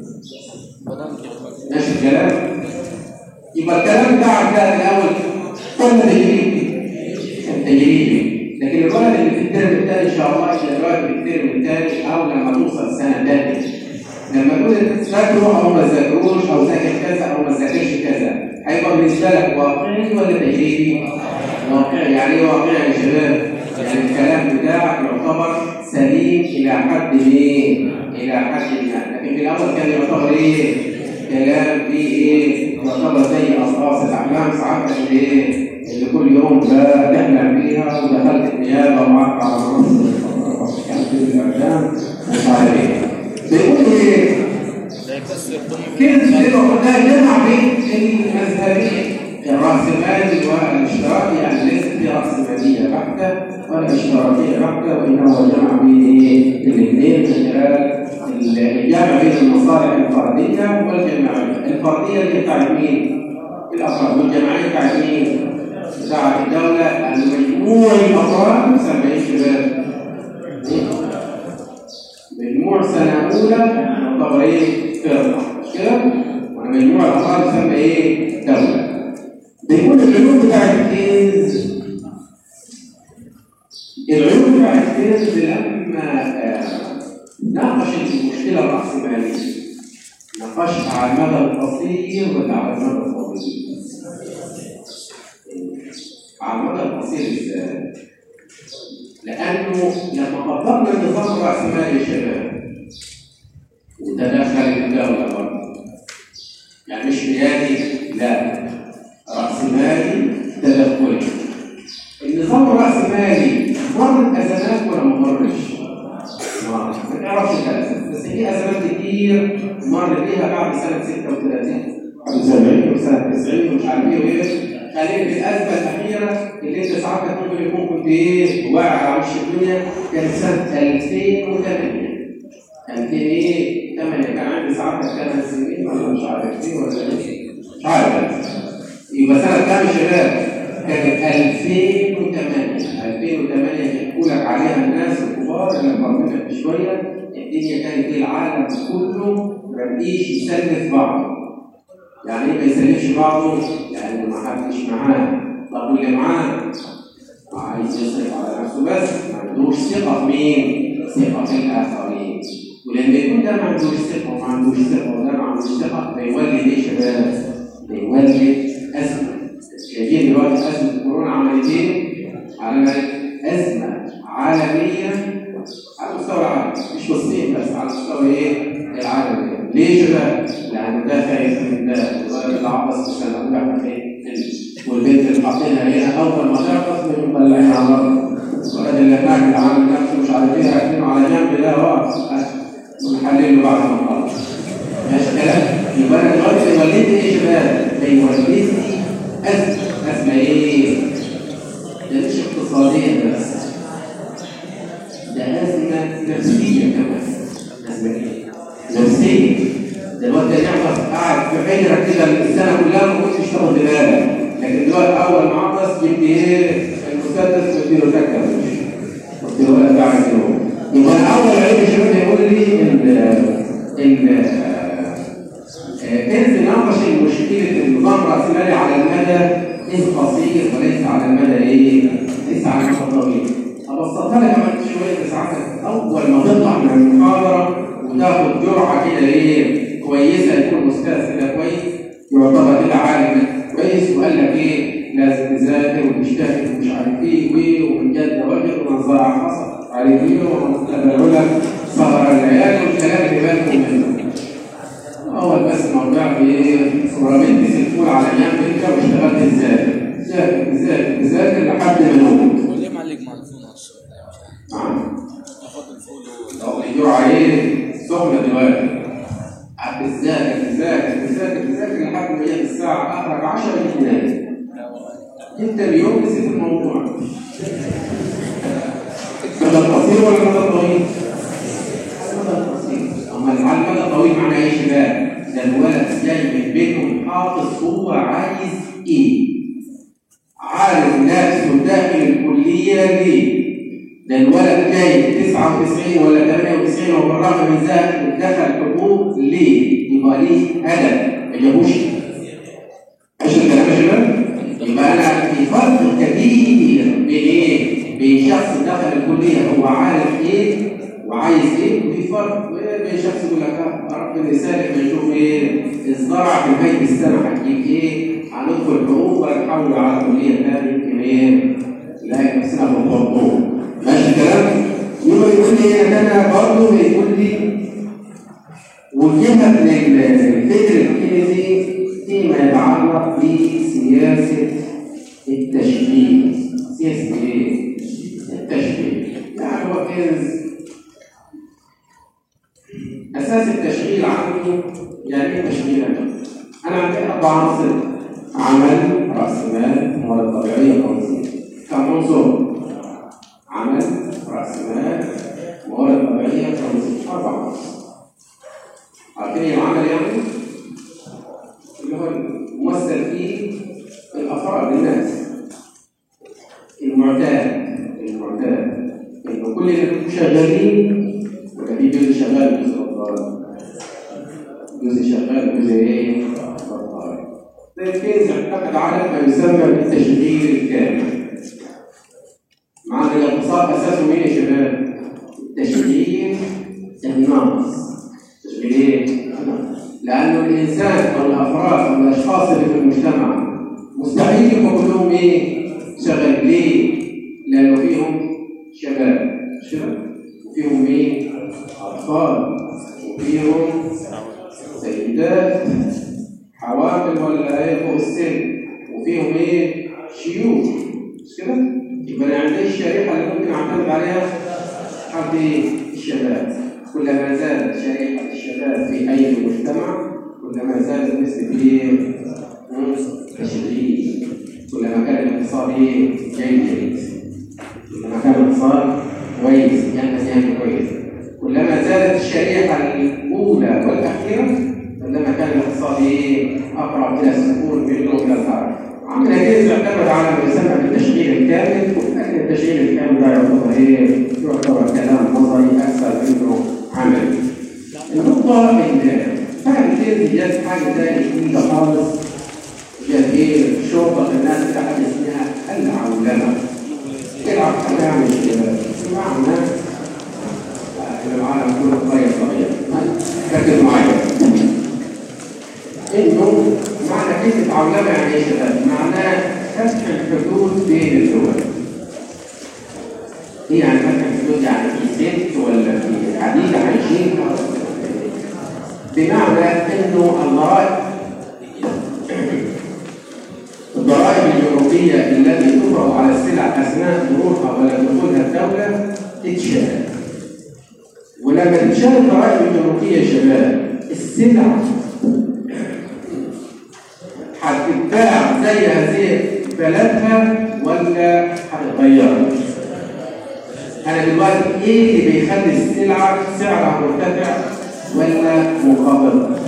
ماشي الكلام يبقى الكلام بتاعك ده الاول كله تجريبي كان تجريبي لكن الولد اللي في الترم الثاني ان شاء الله يبقى دلوقتي في الترم الثاني او لما توصل السنه الثانيه لما تقول تذاكروا او ما تذاكروش او ذاكر كذا او ما تذاكرش كذا هيبقى بالنسبه لك واقعي ولا تجريبي؟ واقعي يعني ايه واقعي يا شباب؟ يعني الكلام بتاعك يعتبر سليم الى حد ايه؟ الى حد ما لكن في الاول كان يعتبر ايه؟ كلام فيه ايه؟ يعتبر زي اصراص الاحلام ساعات اللي ايه؟ اللي كل يوم بتحلم فيها ودخلت النيابه ومعك على منصه كان في الاعلام مش عارف ايه. بيقولوا ايه؟
لا يكسر طموح
كده زي ما قلنا جمع بين المذهبين الرأسمالي والاشتراكي يعني ليس في رأسمالية بحتة ولا اشتراكية بحتة وإنما هو جمع بين إيه؟ الاثنين من خلال الجمع بين المصالح الفردية والجماعية الفردية اللي بتاعت مين؟ الأفراد والجماعية بتاعت مين؟ بتاعت الدولة المجموع الأفراد مسميين شباب مجموع سنة أولى يعتبر إيه؟ فرقة مش كده؟ ومجموع الأفراد يسمى إيه؟ دولة. بيقول العلوم بتاعت الكنز العلوم بتاعت الكنز لما آه، ناقشت المشكلة الرأسمالية ناقشها على المدى القصير ولا على المدى الطويل؟ على المدى القصير ازاي؟ لأنه لما طبقنا النظام الرأسمالي يا شباب وتدخلت الدولة برضه يعني مش ريادي لا رأسمالي تدخلي النظام الرأسمالي مر أزمات ولا ما مرش؟ ما ما تعرفش الأزمات بس في أزمات كتير مر بيها بعد سنة 36 بعد 70 وسنة 90 ومش عارف إيه وإيه خلينا في الأزمة الأخيرة اللي أنت ساعات ممكن يكون كنت إيه واقع على وش الدنيا كانت سنة 2008 2000 إيه 8 كان عندي ساعتها 8 سنين ولا مش عارف إيه ولا إيه مش عارف يبقى سنة كام يا شباب؟ كانت 2008 2008 يحكوا لك عليها الناس الكبار اللي قربت شوية الدنيا كانت ايه العالم كله ما بقيش يسلف بعضه يعني ايه ما يسلفش بعضه؟ يعني ما حدش معاه طب واللي معاه عايز يصرف على نفسه بس ما عندوش ثقة في مين؟ ثقة في الآخرين ولما يكون ده ما عندوش ثقة وما عندوش ثقة وده ما عندوش ثقة بيولد ايه يا شباب؟ بيولد أزمة شايفين دلوقتي أزمة كورونا عملت إيه؟ عملت أزمة عالمية على مستوى العالم مش الصين بس على مستوى إيه؟ العالم ليه يا شباب؟ لأن ده خايف من ده الولد اللي عبص في سنة أولى خايف والبنت اللي حاطينها هنا أول ما تعبص بيقوم مطلعين على الأرض الولد اللي هناك اللي عامل نفسه مش عارف إيه راكبينه على جنب ده واقف ونحلل له بعد ما خلص ماشي كلام يبقى انا دلوقتي ولدت ايه يا شباب؟ ولدتني ازمه ازمه ايه؟ ده مش اقتصاديه بس ده ازمه نفسيه كمان ازمه ايه؟ نفسيه دلوقتي نعمل قاعد في حجره كده السنه كلها ما كنتش تاخد بالك لكن دلوقتي اول ما عطس جبت ايه؟ المسدس واديله سكه قلت له لا قاعد يبقى اول عيب يا شباب يقول لي ان ان كيف نناقش مشكلة النظام الرأسمالي على المدى القصير وليس على المدى ايه؟ ليس على المدى الطويل. أبسطها لك كمان شوية ساعتك أول ما تطلع من المحاضرة وتاخد جرعة كده ايه؟ كويسة يكون أستاذ كده كويس يعتبر كده عالم كويس وقال لك ايه؟ لازم تذاكر وتجتهد ومش عارف ايه وايه ومن جد وجد ومن زرع حصل عارف ايه ومن تبرع صغر العيال والكلام اللي بالكم منه. اول بس موضوع بايه سورامنت سيكون على جنب كده واشتغلت ازاي ذاكر ذاكر ذاكر لحد ما نموت
وليه معلق مع الفول نفسه؟
نعم
تاخد الفول
لو الجرعه ايه سخنه دلوقتي قعدت تذاكر تذاكر تذاكر تذاكر لحد ما جت الساعه اخرج 10 تنام انت اليوم نسيت الموضوع مدى القصير ولا مدى الطويل؟ بيتهم حافظ هو عايز ايه عارف نفسه داخل الكليه ليه ده الولد جاي 99 ولا 98 وبالرغم من ذلك دخل حقوق ليه؟ يبقى ليه هدف ما جابوش عشان الكلام يا شباب يبقى انا في فرق كبير بين ايه؟ بين شخص دخل الكليه هو عارف ايه وعايز ايه وفي فرق بين شخص يقول لك اه ربنا يسالك نشوف ايه الزرع في نهايه السنه هتجيب ايه؟ هندخل حقوق ولا نحول على كليه ثانيه يمكن ايه؟ نلاقي نفسنا في الخرطوم ماشي الكلام؟ يبقى يقول لي انا برضه يقول لي وجهت للفكر الكنيسي فيما يتعلق بسياسه التشغيل سياسه ايه؟ التشغيل يعني هو كنز اساس التشغيل عنده يعني ايه تشغيل انا عندي اربع عناصر عمل راس مال موارد طبيعيه وتنظيم كم عنصر؟ عمل راس مال موارد طبيعيه وتنظيم اربع عناصر عارفين ايه العمل يعني؟ اللي هو الممثل فيه الافراد الناس المعتاد المعتاد ان كل اللي بيكونوا شغالين ولا في جزء شغال جزء بطال جزء شغال جزء ايه؟ بطال ده الكيس يعتمد على ما يسمى بالتشغيل الكامل معنى الاقتصاد اساسه مين يا شباب؟ التشغيل الناقص تشغيل ايه؟ لانه الانسان او الافراد او الاشخاص اللي في المجتمع مستحيل يكونوا كلهم ايه؟ شغال ليه؟ لانه فيهم شباب شباب وفيهم مين؟ اطفال وفيهم سيدات حوامل ولا ايه فوق السن وفيهم ايه؟ شيوخ مش كده؟ يبقى انا عندي الشريحه اللي ممكن اعتمد عليها حد ايه؟ الشباب كلما زادت شريحه الشباب في اي مجتمع كلما زادت نسبه ايه؟ تشغيل كلما كان الاقتصاد ايه؟ جيد كلما كان الاقتصاد كويس ينمو ينمو كويس كلما زادت الشريحه الاولى والاخيره كلما كان الاقتصاد ايه؟ اقرب الى السكون منه الى الهرم عملنا كده يعتمد على ما يسمى بالتشغيل الكامل لكن التشغيل الكامل ده يعتبر ايه؟ يعتبر كلام نظري اكثر منه عملي. النقطة إن بعد كده جت حاجة تانية جديدة خالص جت إيه؟ شرطة الناس تحت اسمها العولمة. إيه العولمة يعني كده؟ بمعنى إن العالم كله قرية صغيرة. ركز معايا. إنه معنى كلمة عولمة يعني إيه يا شباب؟ معناه فتح الحدود بين الدول. ايه يعني فتح الحدود يعني في ست ولا في عديد عايشين بمعنى انه الضرائب الضرائب الأوروبية التي تفرض على السلع أثناء مرورها ولا دخولها الدولة تتشال. ولما تتشال الضرائب الأوروبية يا شباب السلع هتتباع زي هذه بلدها ولا هتتغير؟ أنا دلوقتي إيه اللي بيخلي السلعة سعرها مرتفع ولا منخفض؟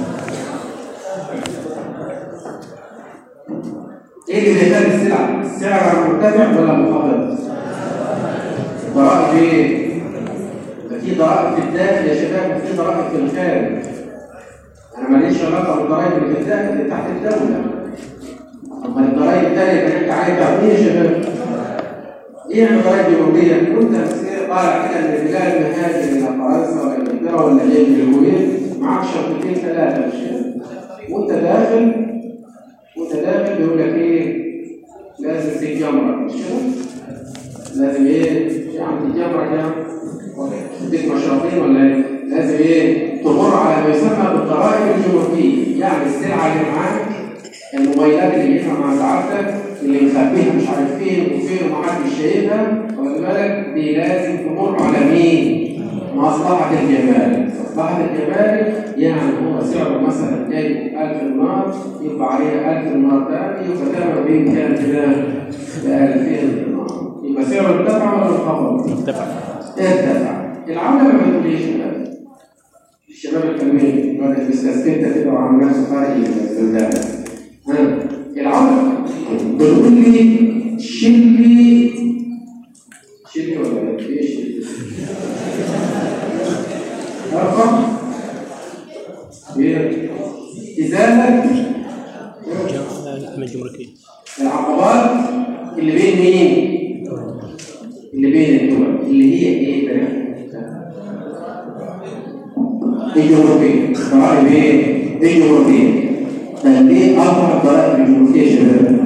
ايه اللي بيخلي السلعه سعرها مرتفع ولا منخفض؟ ضرائب ايه؟ ده في ضرائب في الداخل يا شباب وفي ضرائب في الخارج. انا ماليش علاقه بالضرائب اللي في الداخل اللي تحت الدوله. اما الضرائب الثانيه اللي انت عايز تعملها يا شباب؟ ايه يعني ضرائب اوروبيه؟ كنت طالع كده من بلاد المهاجر الى فرنسا ولا انجلترا ولا جاي من الكويت معاك شرطتين ثلاثه مش كده؟ وانت داخل وانت داخل بيقول لك ايه لازم تتجمرك مش كده؟ لازم ايه؟ يا عم تتجمرك يا عم تديك مشروطين ولا ايه؟ لازم ايه؟ تمر على ما يسمى بالضرائب الجمركيه يعني السلعه اللي معاك الموبايلات اللي جايبها مع سعادتك اللي مخبيها مش عارف فين وفين ومحدش شايفها واخد بالك دي لازم تمر على مين؟ مصلحة الجمارك، مصلحة الجمارك يعني هو سعره مثلا جاي 1000 دينار يبقى عليها 1000 دينار تاني يبقى ثمنه بين كام كده؟ ب 2000 دينار، يبقى سعره ارتفع ولا انخفض؟
ارتفع
ارتفع، العملة ما بتقوليش كده. الشباب الحلوين الواد اللي بيستسكتها كده وعامل نفسه فرق البلدان ها العمر بتقول لي شيل شيل ولا ايه شيل ارفع ايه ازاله
من الجمركية
العقبات اللي بين مين؟ اللي بين الدول اللي هي ايه بقى؟ الجغرافية ضرائب ايه؟ الجغرافية طيب ليه أربع ضرائب الجغرافية يا شباب؟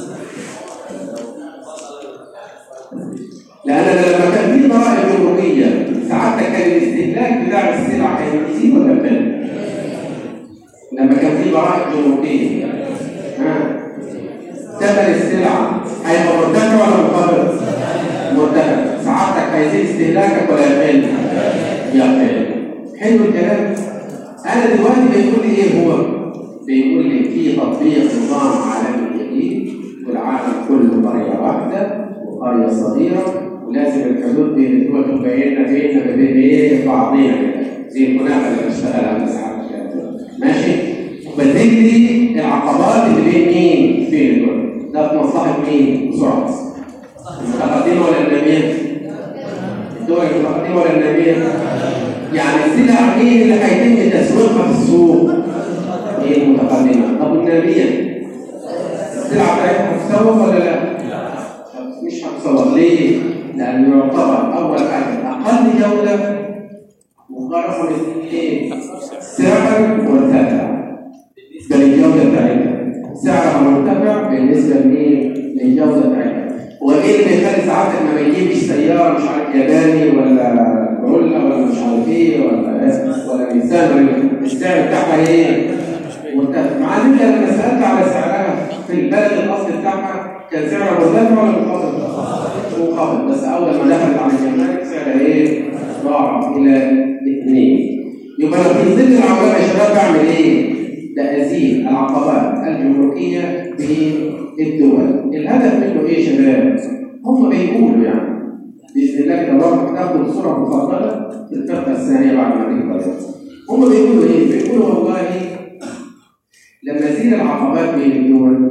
لأن لما كان في ضرائب جغرافية ساعتها كان الاستهلاك بتاع السلع هيزيد ولا يقل؟ لما كان في ضرائب جغرافية ها ثمن السلعة هيبقى مرتفع ولا منخفض؟ مرتفع سعادتك هيزيد استهلاكك ولا يقل؟ يقل حلو الكلام انا دلوقتي بيقول لي ايه هو بيقول لي في تطبيق نظام عالمي جديد والعالم كله قريه واحده وقريه صغيره ولازم الحدود بين الدول تبقى بيننا بيننا وبين ايه بعضينا كده زي الكنافه اللي بشتغل على ساعات ماشي بتجري العقبات اللي بين مين بين الدول ده في مصلحه مين بسرعه المتقدمه ولا الناميه الدول المتقدمه ولا الناميه يعني السلع مين اللي هيتم تسويقها في السوق؟ هي المتقدمه، طب والناميه؟ السلع بتاعتها هتسوق ولا لا؟ مش هتسوق ليه؟ لأنه يعتبر أول حاجة أقل جودة مقارنة بالاثنين سعر مرتفع بالنسبة للجودة بتاعتها سعرها مرتفع بالنسبة لمين؟ للجودة بتاعتها وايه اللي بيخلي ساعتك ما بيجيبش سياره مش عارف ياباني ولا كورولا ولا مش عارف ايه ولا ولا نيسان ولا السعر بتاعها ايه؟ مرتفع مع ان لما سالت على سعرها في البلد الاصلي بتاعها كان سعرها مرتفع ولا منخفض؟ منخفض بس اول ما دخلت على الجمارك سعرها ايه؟ ضاعف الى اثنين يبقى انا في ظل العوامل يا شباب بعمل ايه؟ لأزيل العقبات الجمركية بين الدول الهدف منه ايه يا شباب؟ هم بيقولوا يعني بإذن الله كده الله تاخد صورة مفضلة في الفقرة الثانية بعد ما نكبر هم بيقولوا ايه؟ بيقولوا والله لما زيل العقبات بين الدول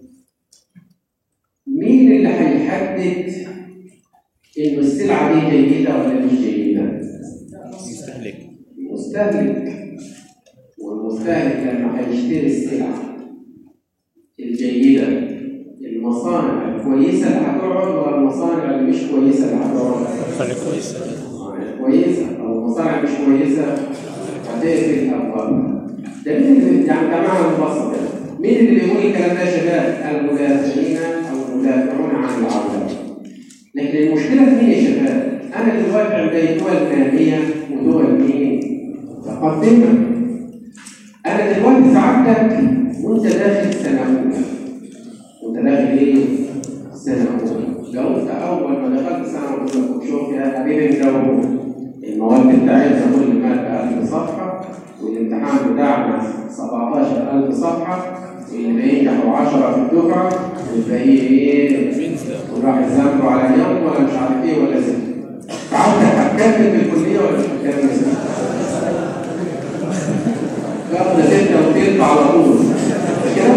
مين اللي هيحدد انه السلعة دي جيدة ولا مش جيدة؟
مستهلك
المستهلك والمستهلك لما هيشتري السلعة الجيدة المصانع الكويسة اللي هتقعد ولا المصانع اللي مش كويسة اللي هتقعد؟
خلي كويس
كويسة أو المصانع مش كويسة هتقفل الأبواب ده مين اللي يعني ده معنى مبسط يعني. مين اللي بيقول الكلام ده يا شباب؟ المدافعين أو المدافعون عن العودة لكن المشكلة في مين يا شباب؟ أنا دلوقتي عندي دول نامية ودول مين؟ متقدمة أنا دلوقتي سعادتك وأنت داخل سنة أولى وأنت داخل إيه؟ سنة أولى لو أنت أول ما دخلت سنة أولى كنت شوف يا حبيبي لو المواد بتاعتنا كل مادة 1000 صفحة والامتحان بتاعنا 17000 صفحة واللي بينجحوا 10 في الدفعة والباقي إيه؟ وراح يذاكروا على يوم ولا مش عارف إيه ولا زي سعادتك هتكمل في الكلية ولا مش هتكمل؟ ياخد ستة وتلت على طول مش كده؟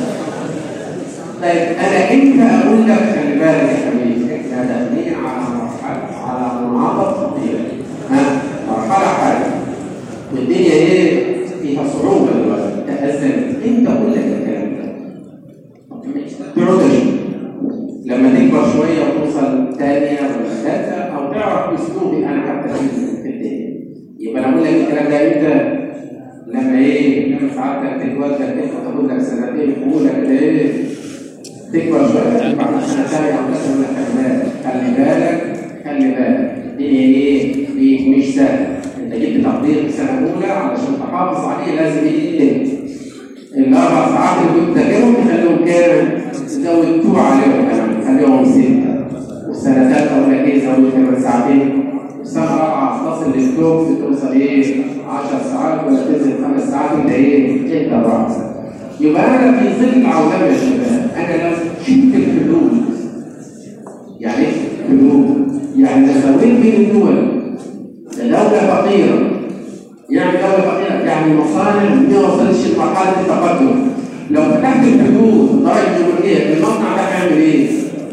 طيب انا امتى اقول لك خلي بالك يا حبيبي احنا داخلين على مرحله على منعطف خطير ها مرحله حاجه والدنيا ايه فيها صعوبه دلوقتي تأذنت امتى اقول لك الكلام ده؟ تقعد لما تكبر شويه وتوصل ثانيه ولا ثالثه او تعرف اسلوبي انا حتى في الدنيا يبقى انا اقول لك الكلام ده امتى؟ لما ايه لما ساعتك تتولد كده تاخد لك سنتين في اولى كده ايه تكبر شويه بعد سنه ثانيه او ثالثه خلي بالك خلي بالك الدنيا ايه دي مش سهله انت جبت تقدير في سنه اولى علشان تحافظ عليه لازم ايه الاربع ساعات اللي كنت تذاكرهم تخليهم كام؟ تزود تو عليهم كمان تخليهم سته والسنه الثالثه ولا ايه زود كمان ساعتين السنه الرابعه تصل للتوب توصل ايه 10 ساعات ولا تنزل خمس ساعات انت ايه؟ انت الرابعه يبقى انا في ظل العولمه يا شباب انا لو شفت الحدود يعني ايه حدود؟ يعني لو سويت بين الدول ده دوله فقيره يعني دولة فقيرة يعني مصانع ما وصلتش لمرحلة التقدم لو فتحت الحدود الضرائب الجمركية المصنع ده هيعمل ايه؟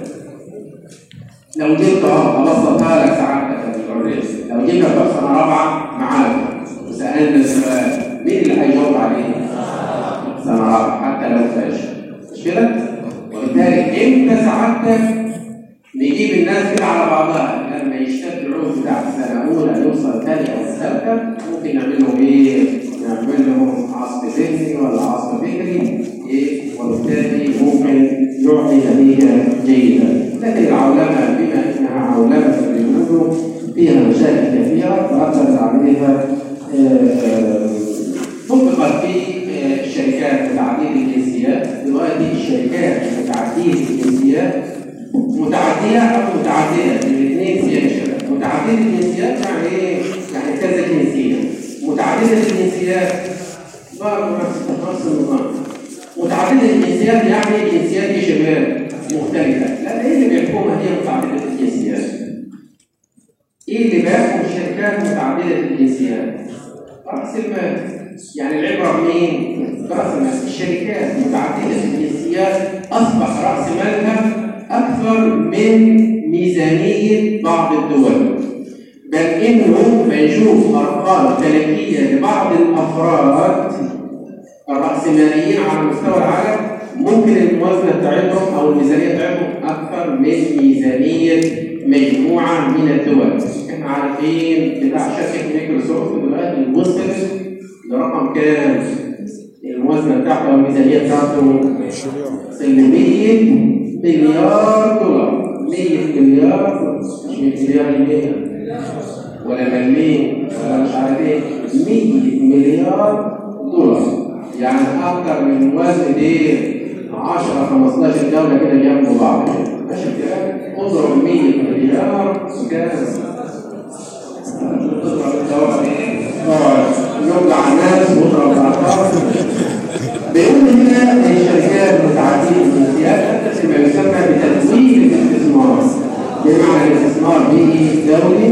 لو جبت اه ابسطها لك سعادتك يا العريس لو جبت بقى سنه رابعه معاك وسالنا السؤال مين اللي هيجاوب عليه؟ سنه رابعه حتى لو فاشل مش كده؟ وبالتالي امتى سعادتك نجيب الناس كده على بعضها لما يشتد العود بتاع السنه الاولى يوصل ثانيه او ثالثه ممكن نعمل لهم ايه؟ نعمل لهم عصف ذهني ولا عصف فكري ايه؟ وبالتالي ممكن يعطي نتيجه جيده لكن العولمه بما انها عولمه في بيقولوا فيها مشاكل كثيره تؤثر عليها طبقت في آه، الشركات متعدده الجنسيات دلوقتي الشركات متعدده الجنسيات متعديه او متعدده الاثنين سياسه شباب متعدده الجنسيات يعني ايه؟ يعني كذا جنسيه متعدده الجنسيات برضه نفس نفس النظام متعدده الجنسيات يعني جنسيات يا شباب مختلفه لا ايه اللي بيحكمها هي متعدده الجنسيات ايه اللي بيحكم الشركات متعدده الجنسيات راس المال يعني العبره بمين؟ راس المال الشركات متعدده الجنسيات اصبح راس مالها اكثر من ميزانيه بعض الدول بل انه بنشوف ارقام فلكيه لبعض الافراد الرأسماليين على مستوى العالم ممكن الموازنة بتاعتهم أو الميزانية بتاعتهم أكثر من ميزانية مجموعة من الدول. إحنا عارفين بتاع شركة مايكروسوفت دلوقتي وصلت لرقم كام؟ الموازنة بتاعته أو الميزانية بتاعته وصل ل 100 مليار دولار 100 مليار مش 100 مليار جنيه ولا مليم ولا مش عارف ايه 100 مليار دولار يعني اكتر من موازنه ايه 10 15 دوله كده جنب بعض ماشي الكلام اضرب 100 مليار كام تضرب الدواء ايه؟ نوجع الناس واضرب الارقام بيقول هنا الشركات متعدده الجنسيات تتسم ما يسمى بتدوير الاستثمار بمعنى الاستثمار به دولي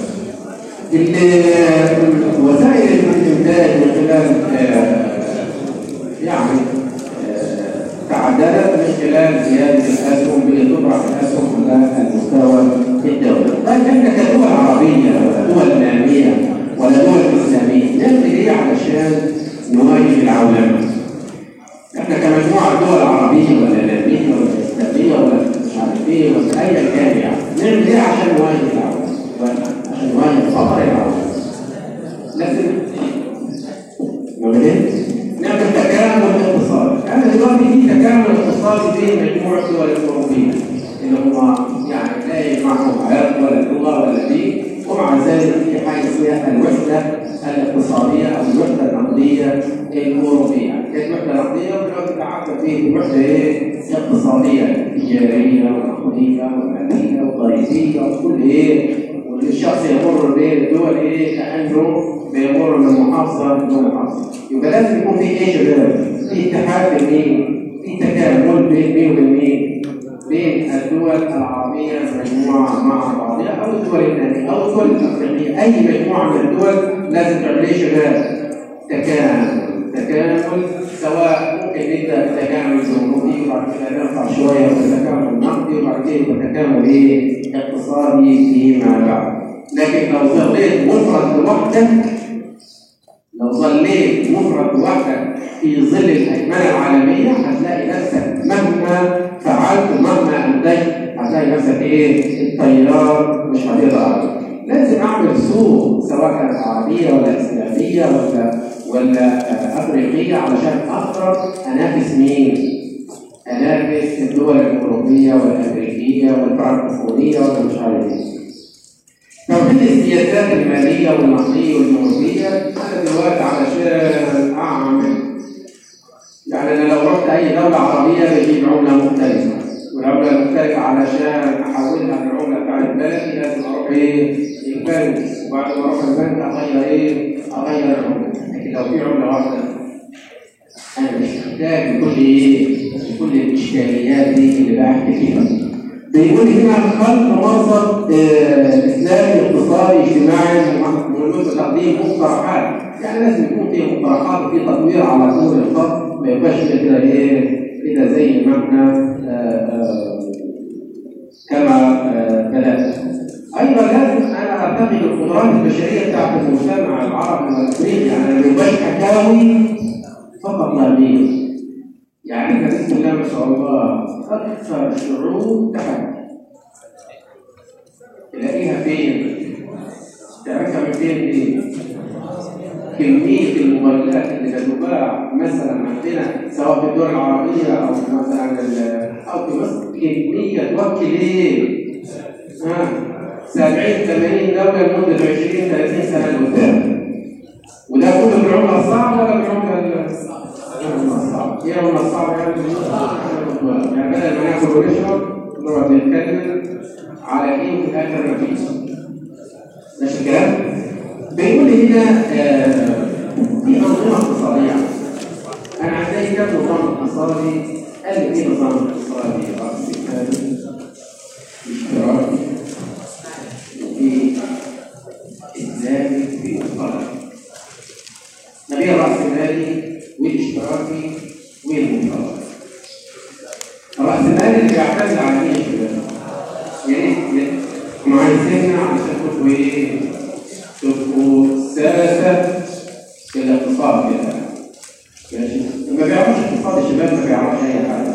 وسائل الانتاج من خلال آه، يعني آه، تعددت من خلال زياده الاسهم بتطرح الاسهم على المستوى الدولي. طيب احنا كدول عربيه ولا دول ناميه ولا دول اسلاميه نعمل ايه علشان نواجه العولمه؟ احنا كمجموعه دول عربيه ولا ناميه ولا اسلاميه ولا مش عارف ايه ولا ايا كان يعني نعمل ايه عشان نواجه العولمه؟ عشان نواجه خطر العولمه. لازم نعمل ايه؟ نعمل تكامل اقتصادي، انا دلوقتي في تكامل اقتصادي بين مجموعه الدول الاوروبيه اللي هم يعني لا يجمعهم عرق ولا لغه ولا دين ومع ذلك في حاجه اسمها الوحده الاقتصاديه او الوحده النقديه الاوروبيه، كانت وحده نقديه ودلوقتي تعبر فيه الوحده ايه؟ اقتصاديه تجاريه ونقديه وماليه وضريبيه وكل ايه؟ والشخص يمر بين الدول ايه؟ كانه بيمر من محافظه لمحافظه، يبقى لازم يكون في ايه شباب؟ في اتحاد بين مين؟ في تكامل بين مين وبين مين؟ بين الدول العربية مجموعة مع بعضها أو الدول النامية أو الدول الأفريقية أي مجموعة من الدول لازم تعمل إيه شباب؟ تكامل تكامل سواء ممكن نبدأ بتكامل جمهوري وبعد كده نرفع شوية بتكامل نقدي وبعد كده بتكامل إيه؟ اقتصادي فيما بعد لكن لو ظليت مفرد لوحدك لو ظليت مفرد لوحدك في ظل الهيمنة العالمية هتلاقي نفسك مهما فعلت ومهما أنتجت هتلاقي نفسك إيه؟ التيار مش هتقدر عليه. لازم أعمل سوق سواء كانت عربية ولا إسلامية ولا ولا آه، أفريقية علشان أقدر أنافس مين؟ أنافس الدول الأوروبية والأمريكية والفرنكوفونية ولا مش عارف إيه. توحيد السياسات المالية والنقدية والجمهورية أنا دلوقتي علشان أعمل يعني أنا لو رحت أي دولة عربية بجيب عملة مختلفة والعملة المختلفة علشان أحولها للعملة بتاعت بلدي لازم أروح إيه؟ البنك وبعد ما أروح البنك أغير إيه؟ أغير العملة لكن لو في عملة واحدة أنا مش محتاج كل إيه؟ كل الإشكاليات دي اللي بحكي فيها بيقول هنا خلق مصدر آه، اسلامي اقتصادي اجتماعي مهم تقديم مقترحات يعني لازم يكون في مقترحات وفي تطوير على امور الخط ما يبقاش كده ايه كده زي ما احنا آه، آه، كما آه، بدات ايضا لازم انا اعتقد القدرات البشريه بتاعت المجتمع العربي والافريقي يعني ما يبقاش حكاوي فقط لا غير يعني احنا بسم الله ما شاء الله اكثر الشعوب تحدي تلاقيها فين؟ تعرفها من فين دي؟ كمية الموبايلات اللي بتباع مثلا عندنا سواء في الدول العربية أو مثلا ال- أو في مصر كمية توكل إيه؟ ها 70 80 دولة لمدة 20 30 سنة لقدام وده كله بالعملة الصعبة ولا بالعملة ال- العملة الصعبة؟ إيه العملة الصعبة يعني؟ يعني بدل ما ناكل ونشرب نقعد نتكلم على إيه في الآخر مفيش ماشي الكلام؟ بيقول لي هنا آه، في أنظمة اقتصادية أنا عندي كم نظام اقتصادي قال لي في نظام اقتصادي رأسي مالي اشتراكي وفي إسلامي في مصطلح نبيع الرأسمالي والاشتراكي والمصطلح الرأسمالي اللي بيعتمد على ايه يا شباب؟ يا ريت معايزيننا عشان تبقوا ايه؟ تبقوا ساسة في الاقتصاد كده ماشي؟ ما بيعرفش اقتصاد الشباب ما بيعرفش اي حاجة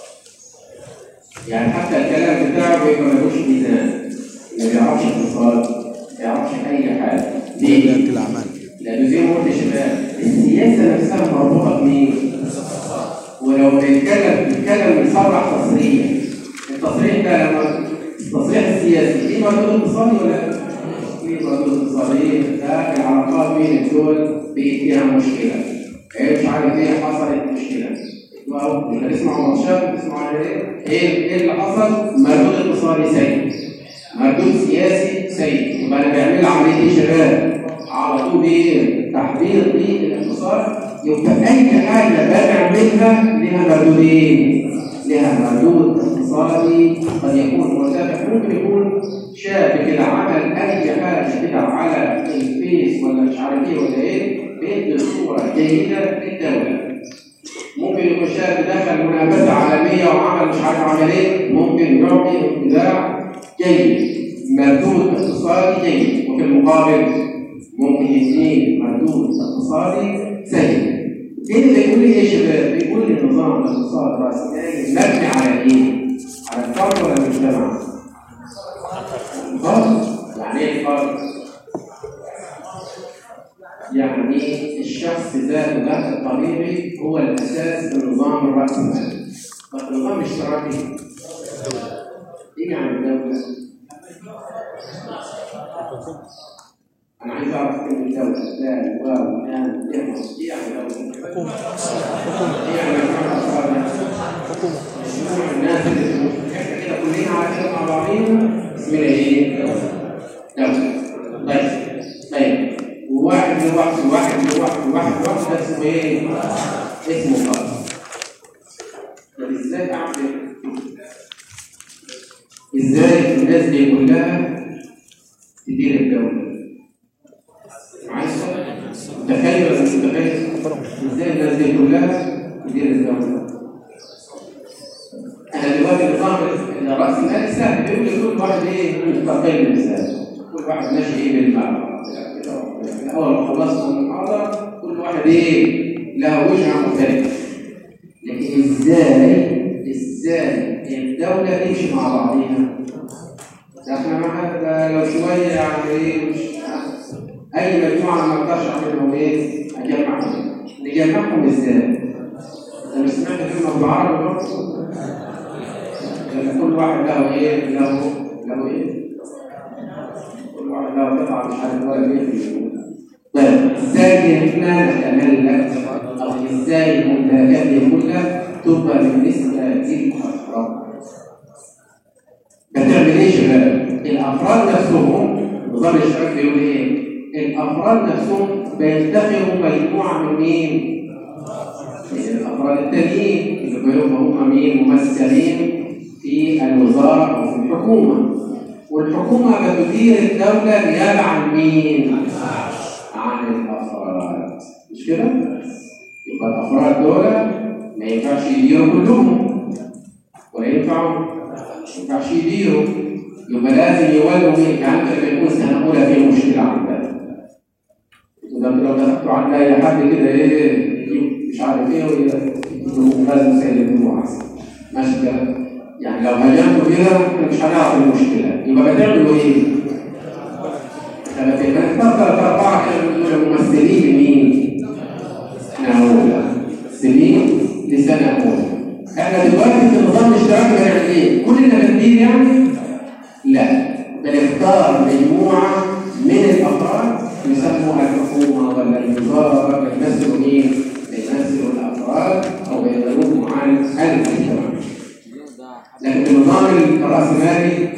يعني حتى الكلام بتاعه بيبقى ملوش ميزان ما بيعرفش اقتصاد ما بيعرفش اي حاجة ليه؟
الأعمال
لأنه زي ما قلت يا شباب السياسة نفسها مربوطة بمين؟ ولو بنتكلم بنتكلم بنصرح تصريح التصريح ده لما التصريح السياسي ليه مردود اقتصادي ولا لا؟ ليه مردود اقتصادي ده العلاقات بين الدول بقت فيها مشكلة ايه مش عارف ايه حصلت مشكلة واو مش هنسمع ماتشات بنسمع على ايه؟ ايه ايه اللي حصل؟ مردود اقتصادي سيء مردود سياسي سيء يبقى انا بعمل عمليه ايه يا شباب؟ على طول ايه؟ تحضير للاقتصاد يبقى اي حاجه بعملها لها مردودين لها مردود اقتصادي قد يكون مرتفع ممكن يكون شاب كده عمل اي حاجه كده على الفيس ولا مش عارف ايه ولا ايه بيدي صوره جيده للدوله ممكن يكون شاب دخل منافسه عالميه وعمل مش عارف عمل ايه ممكن يعطي ابداع جيد مردود اقتصادي جيد وفي المقابل ممكن يديه مردود اقتصادي سيء ايه اللي بيقول لي ايه يا شباب؟ بيقول لي نظام الاقتصاد الراسمالي مبني على ايه؟ على الفرد ولا المجتمع؟ الفرد يعني ايه الفرد؟ يعني الشخص ذاته ذات الطبيعي هو الاساس في النظام الراسمالي طب النظام الاشتراكي ايه يعني الدوله؟ انا عايز اعرف كلمه دوله لا واو كان يحفظ ايه يعني دوله؟
حكومة
ايه يعني الفرد؟
حكومة
الناس اللي احنا كده كلنا عايشين مع بعضينا اسمنا ايه؟ دولة طيب طيب وواحد لوحده واحد لوحده واحد لوحده ده اسمه ايه؟ اسمه فرد طب ازاي اعمل ازاي الناس دي كلها تدير الدولة؟ معايا تخيل ولا مش متخيل؟ ازاي الناس دي كلها تدير الدولة؟ انا دلوقتي نظام راس المال سهل بيقول لكل واحد ايه مستقل بذاته كل واحد ماشي ايه بالمعنى اول ما خلصنا المحاضره كل واحد ايه له وجهه مختلفه لكن ازاي ازاي الدوله تمشي مع بعضيها ده احنا مع ده لو شويه يعني ايه مش اي مجموعه ما اقدرش اعملهم ايه اجمعهم نجمعهم ازاي؟ انت مش سمعت كلمه بالعربي برضه؟ لأن كل واحد له ايه له له ايه كل واحد له قطعه مش عارف ولا ايه طيب ازاي احنا نتملك او ازاي الممتلكات دي كلها تبقى بالنسبه للافراد بتعمل ايه يا شباب؟ الافراد نفسهم نظام الشباب بيقول ايه؟ الافراد نفسهم بيتخذوا مجموعه من مين؟ من الافراد التانيين اللي بيبقوا هم مين؟ ممثلين في في الوزاره او في الحكومه والحكومه بتدير الدوله نيابه عن مين؟ عن الافراد مش كده؟ يبقى الافراد دول ما ينفعش يديروا كلهم ولا ينفعوا؟ ما ينفعش يديروا يبقى لازم يولوا مين؟ يعني انت لما يكون سنه اولى في مشكله عندك وده لو دخلتوا على اي حد كده ايه يجيب مش عارف ايه ويقولوا لازم سيدنا احسن ماشي كده يعني لو هاجمتوا كده احنا مش هنعرف المشكله يبقى بتعملوا ايه؟ لما تبقى نختار ثلاث اربعه كده بنقول ممثلين لمين؟ سنه اولى سنين لسنه اولى احنا دلوقتي في النظام الاشتراكي بنعمل ايه؟ كلنا بندير يعني؟ لا بنختار مجموعه من الافراد يسموها الحكومه ولا الوزاره بيمثلوا مين؟ بيمثلوا الافراد او بيدلوهم عن المجتمع لكن النظام الراسمالي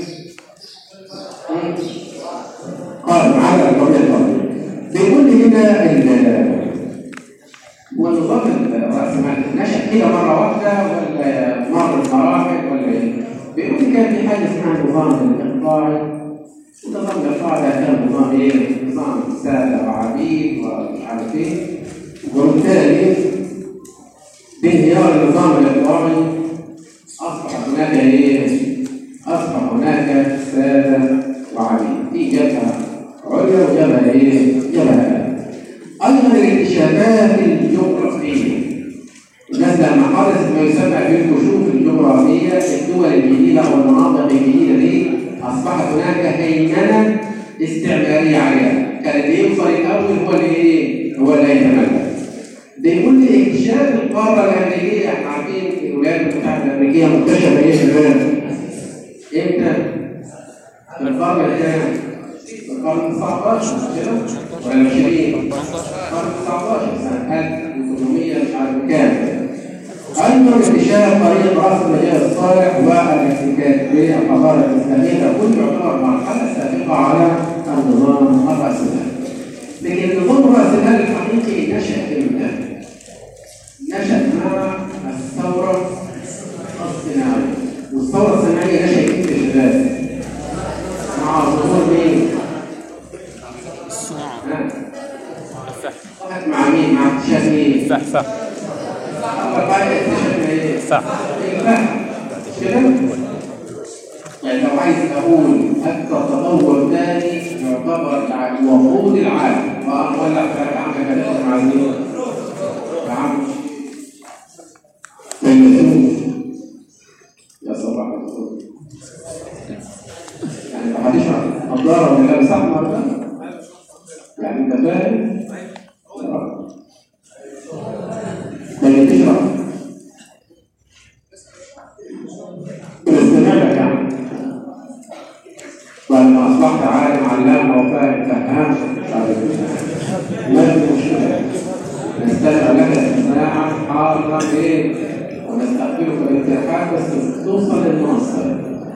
قال على القضيه الفضليه بيقول لي هنا ال- هو النظام الراسمالي نشا كده مره واحده ولا مر مراحل ولا ايه؟ بيقول لي كان في حاجه اسمها النظام الاقطاعي ونظام الاقطاع ده كان نظام ايه؟ نظام ساده وعبيد ومش عارف ايه وبالتالي بانهيار النظام الاقطاعي اصبح هناك ايه؟ اصبح هناك ساده وعبيد في جبهه عليا وجبهه ايه؟ جبهه آلة. ايضا الاكتشافات الجغرافيه الناس لما حدث ما يسمى بالكشوف الجغرافيه الدول الجديده او المناطق الجديده دي اصبحت هناك هيمنه استعماريه عليها كان اللي يوصل الاول هو اللي ايه؟ هو اللي يتملك بيقول لي اكتشاف القاره الامريكيه احنا عارفين الولايات المتحده الامريكيه مكتشفه ايه يا شباب؟ امتى؟ في القرن الكام؟ في القرن 19 مش كده؟ ولا 20؟ القرن 19 سنه 1800 مش عارف كام أيضا اكتشاف طريق رأس المجال الصالح والاحتكاك بالحضارة الإسلامية ده كله يعتبر مرحلة سابقة على النظام الرأسمالي. لكن النظام الرأسمالي الحقيقي نشأ امتى؟ نشأ مع الثورة الصناعية والثورة الصناعية نشأت امتى يا شباب؟ مع ظهور مين؟
الصناعة
ها؟
الفحم
طلعت مع مين؟ مع اكتشاف مين؟
فح فح
أول حاجة اكتشفنا ايه؟
فح
الفهم مش كده؟ يعني لو عايز اقول اكثر تطور ثاني يعتبر الع- وقود العالم فانا ولا فرق عندك هتاخد مع مين؟ يا عم فيلسوف يا صباح الخير يعني لو هتشرح نظاره ولا لابس احمر ده يعني انت فاهم؟ آه. لما تشرح باستماع لك يعني ولما اصبحت عالم علامه وفاهم فهام مش عارف إيه. ما في مشكله نستمع لك استماعا حارا ايه ونستقبلك بارتياحات بس توصل للمنصه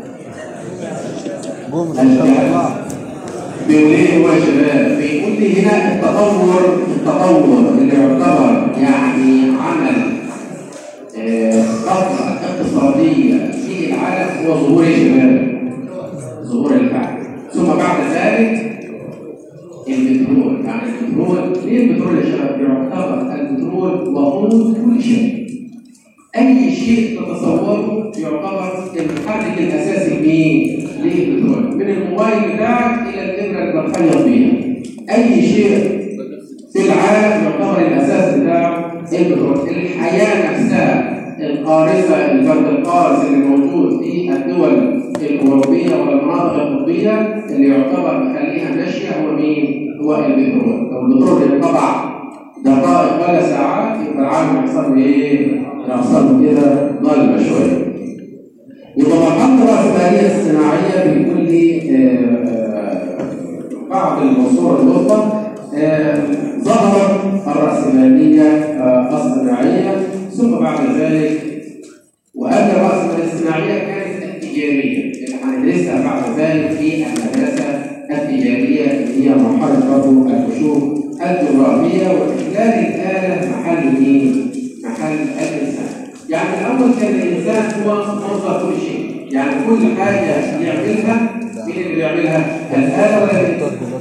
بيقول ايه هو يا شباب؟ بيقول لي هنا التطور التطور اللي يعتبر يعني عمل آه، طفره اقتصاديه في العالم هو ظهور ايه يا شباب؟ ظهور الفحم ثم بعد ذلك البترول يعني البترول ليه البترول يا شباب؟ يعتبر البترول وقود كل شيء اي شيء تتصوره يعتبر المحرك الاساسي مين؟ للبترول من الموبايل بتاعك الى الابره اللي بتخيط بيها اي شيء في العالم يعتبر الاساس بتاعه البترول الحياه نفسها القارصه البرد القارص اللي موجود في الدول الاوروبيه والمناطق القطبيه اللي يعتبر مخليها ماشيه هو مين؟ هو البترول لو البترول انقطع دقائق ولا ساعات يبقى العالم يحصل له ايه؟ يحصل له كده ضلمه شويه. يبقى مرحله الراسماليه الصناعيه بتقول لي آه، آه، بعد العصور الوسطى آه، ظهرت الراسماليه آه، الصناعيه ثم بعد ذلك وقبل الراسماليه الصناعيه كانت التجاريه اللي هندرسها بعد ذلك في المدرسه التجاريه اللي هي مرحله برضه الكشوف الجغرافيه واحلال الاله محل مين؟ محل الانسان. يعني الاول كان الانسان هو مصدر كل شيء، يعني كل حاجة يعملها مين اللي بيعملها؟ الآلة ولا الإنسان؟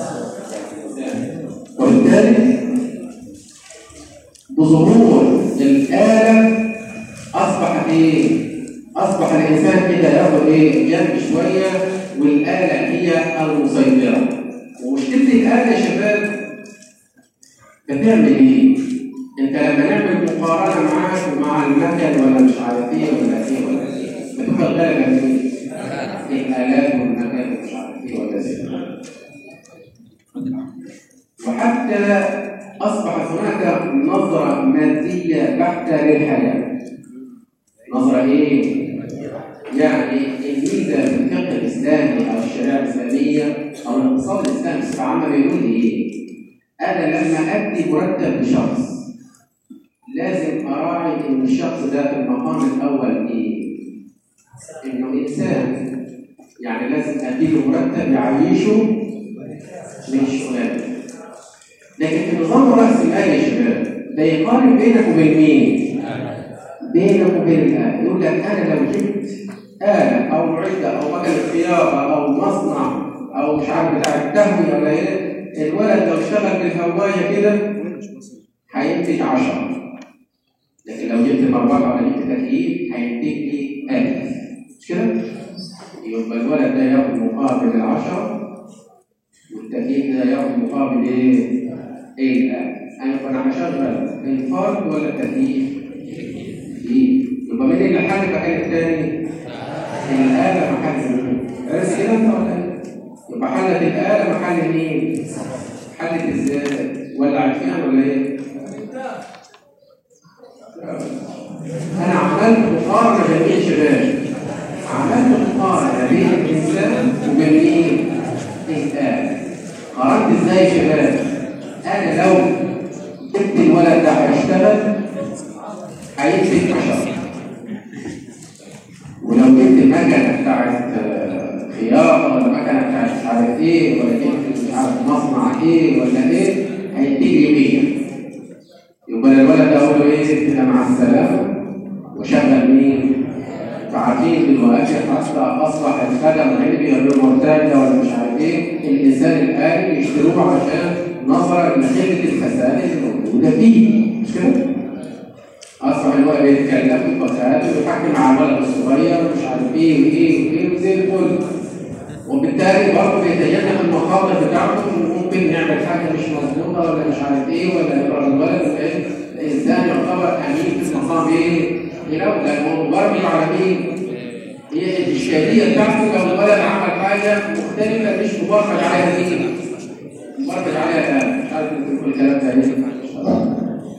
وبالتالي بظهور الآلة أصبح إيه؟ أصبح الإنسان كده ياخد إيه؟ جنب شوية والآلة هي المسيطرة ومشكلة الآلة يا شباب بتعمل إيه؟ أنت لما نعمل مقارنة معاك ومع المكن ولا مش عارف إيه ولا إيه ولا إيه بتبقى الغالبة في الآلات والمكن ومش عارف إيه ولا زي وحتى أصبحت هناك نظرة مادية بحتة للحياة نظرة إيه؟ يعني الميزة في الفقه الإسلامي أو الشريعة الإسلامية أو الاقتصاد الإسلامي بصفة عامة بيقول لي إيه؟ أنا لما أدي مرتب لشخص لازم أراعي إن الشخص ده في المقام الأول إيه؟ إنه إنسان يعني لازم أديله مرتب يعيشه من شغلانه لكن في نظام رأس المال يا شباب ده يقارن بينك وبين مين؟ بينك وبين الآلة يقول لك أنا لو جبت آلة أو معدة أو مكنة خياطة أو مصنع أو مش عارف بتاع التهوية ولا إيه الولد لو اشتغل بالهواية كده هينتج 10 لكن لو جبت مروحة ولا جبت تكييف هينتج لي 1000 مش كده؟ يبقى الولد ده ياخد مقابل العشرة والتكييف ده ياخد مقابل ايه؟ ايه الآن؟ أنا أنا هشغل الفرد ولا التكييف؟ إيه؟ يبقى مين اللي حل مكان التاني؟ الآلة محل مين؟ بس كده أنت ولا إيه؟ يبقى حلت الآلة محل مين؟ حلت إزاي؟ ولا عارفين ولا إيه؟ أنا عملت مقارنة بين مين شباب؟ عملت مقارنة بين الإنسان وبين مين؟ الآلة قارنت إزاي يا شباب؟ أنا لو جبت الولد ده هيشتغل هينتج 10 ولو جبت المكنة بتاعت آه، خياطة ولا مكنة بتاعت مش عارف إيه ولا جبت مش عارف مصنع إيه ولا إيه هينتج لي 100 يبقى الولد ده اقول له ايه كده مع السلامه وشغل مين؟ فعارفين دلوقتي حتى اصبح الخدم اللي بيعملوا مرتده ولا مش عارف ايه الانسان الالي يشتروه عشان نظرا لقله الفساد اللي موجوده فيه مش كده؟ اصبح الولد يتكلم في الفساد ويحكي مع الولد الصغير ومش عارف ايه وايه وايه وزي الفل وبالتالي برضه بيتجنب المخاطر بتاعته ممكن يعمل حاجه مش مظبوطه ولا مش عارف ايه ولا يقرا الولد ولا ايه الانسان يعتبر امين في المقام ايه؟ لو لانه مبرمج على مين؟ هي الاشكاليه بتاعته لو الولد عمل حاجه مختلفه مش مبرمج عليها مين؟ مبرمج عليها آلة. مش عارف انت كل الكلام ده ايه؟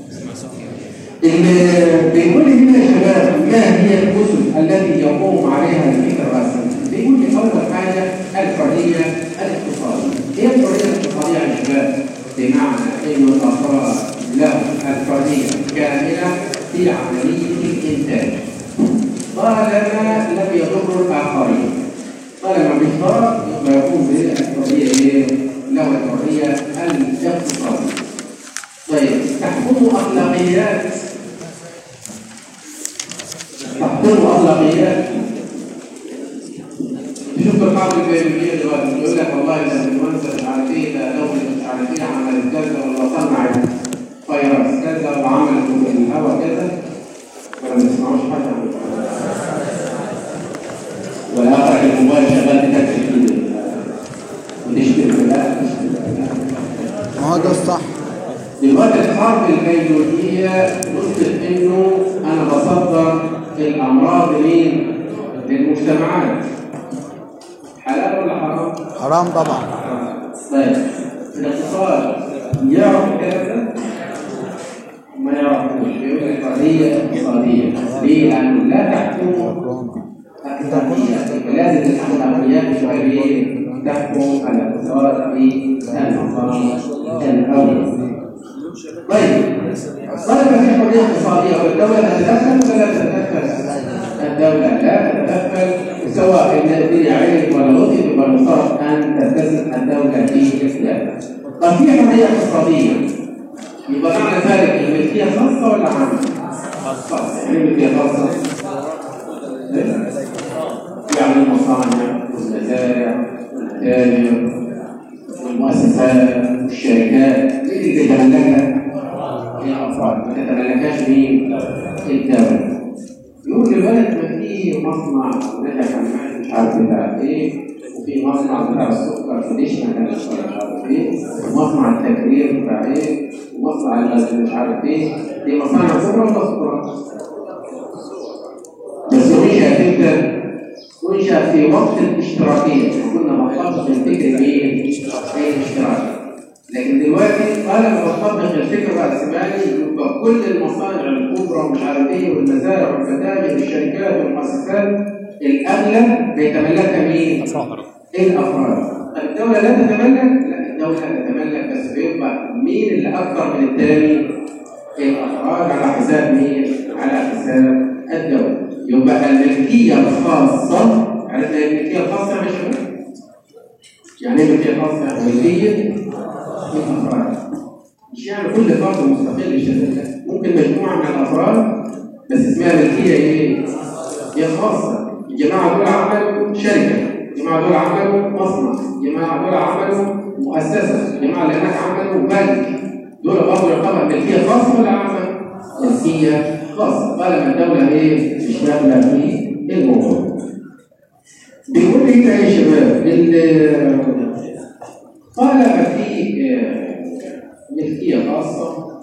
اللي بيقول لي هنا يا شباب ما هي الاسس التي يقوم عليها الفكر الراسي؟ بيقول لي اول حاجه الحريه الاقتصاديه. ايه الحريه الاقتصاديه يا شباب؟ بمعنى انه الافراد لهم الحريه كامله في عمليه الانتاج. طالما لم يضر الاخرين. طالما مش ضرر يبقى يكون بالحريه ايه؟ له الحريه الاقتصاديه. طيب تحكم اخلاقيات تحكم اخلاقيات شوف القاعده البيولوجيه دلوقتي يقول لك والله ده الانفلونزا مش عارف ايه ده دوله مش عارف ايه عملت كذا ولا صنعت فيروس كذا وعملت في الهواء كذا ولا ما تسمعوش حاجه عن ولا اخر الموبايل شغال بتكتب وتشتري لا تشتري
ما هو ده الصح
دلوقتي الحرب البيولوجية نثبت انه انا بصدر الامراض لمين؟ للمجتمعات حلال ولا حرام؟
حرام طبعا
طيب الاقتصاد يعرف الكلام ده؟ ما يعرفوش بيقول لك قضية اقتصادية ليه؟ لأنه لا تحكم أكثرية لازم الأخلاقيات الشرعية تحكم الاقتصاد في المقام الأول طيب طالما في حريه اقتصاديه والدوله تتدخل ولا لا تتدخل؟ الدوله لا تتدخل سواء ان الدنيا علم ولا وطن يبقى المفترض ان تلتزم الدوله في اصلاحها. طب في حريه اقتصاديه يبقى معنى ذلك الملكيه خاصه ولا عامه؟ خاصه يعني الملكيه خاصه المصانع والمزارع والمتاجر والمؤسسات والشركات مين اللي بيتملكها؟ الافراد ما تتملكهاش مين؟ الدوله يقول الولد ما في مصنع نجح عن مش عارف بتاع ايه وفي مصنع بتاع السكر فديشنا مش عارف ايه ومصنع التكرير بتاع ايه ومصنع الغزل مش عارف ايه دي مصانع كبرى ولا صغرى؟ بس انشأت امتى؟ انشأت في وقت الاشتراكية كنا بنطبق الفكر مين؟ الاشتراكي لكن دلوقتي طالما بطبق الفكر الرأسمالي يبقى كل المصانع الكبرى ومش عارف ايه والمزارع والمتاجر والشركات والمؤسسات الاغلب بيتملكها مين؟ الافراد الدولة لا تتملك لا الدولة تتملك بس بيبقى مين اللي اكثر من الثاني؟ الافراد على حساب مين؟ على حساب الدولة يبقى الملكية الخاصة عرفنا الملكية الخاصة يا شباب؟ يعني ايه ملكية خاصة؟ ملكية الافراد مش يعني كل فرد مستقل الشركة ممكن مجموعة من الافراد بس اسمها ملكية ايه؟ هي خاصة الجماعة دول عملوا شركة الجماعة دول عملوا مصنع الجماعة دول عملوا مؤسسة الجماعة اللي هناك عملوا بنك دول برضه يعتبر ملكية خاصة ولا عامة؟ ملكية خاصة طالما الدولة ايه؟ مش داخلة في الموضوع بيقول لي يا شباب ال- طالما في آه، ملكية خاصة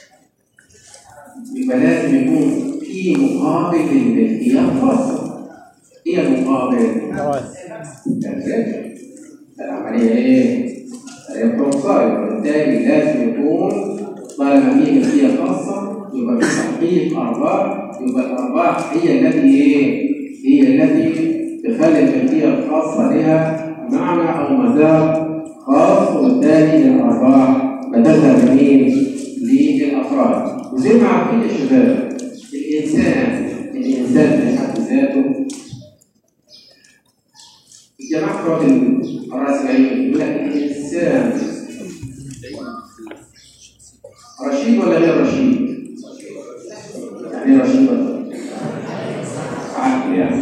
يبقى لازم يكون في مقابل للملكية الخاصة هي المقابل الربح. العملية ايه؟ ربح وخسارة وبالتالي لازم يكون طالما في ملكية خاصة يبقى في تحقيق أرباح يبقى الأرباح هي التي ايه؟ هي التي تخلي الملكية الخاصة لها معنى أو مذاق خاص وبالتالي الأرباح بتذهب لمين؟ للأفراد وزي ما عارفين يا شباب الإنسان الإنسان في حد ذاته الجماعة بتوع الرأسماليين يقول لك الإنسان رشيد ولا غير رشيد؟ يعني إيه رشيد ولا عقل يعني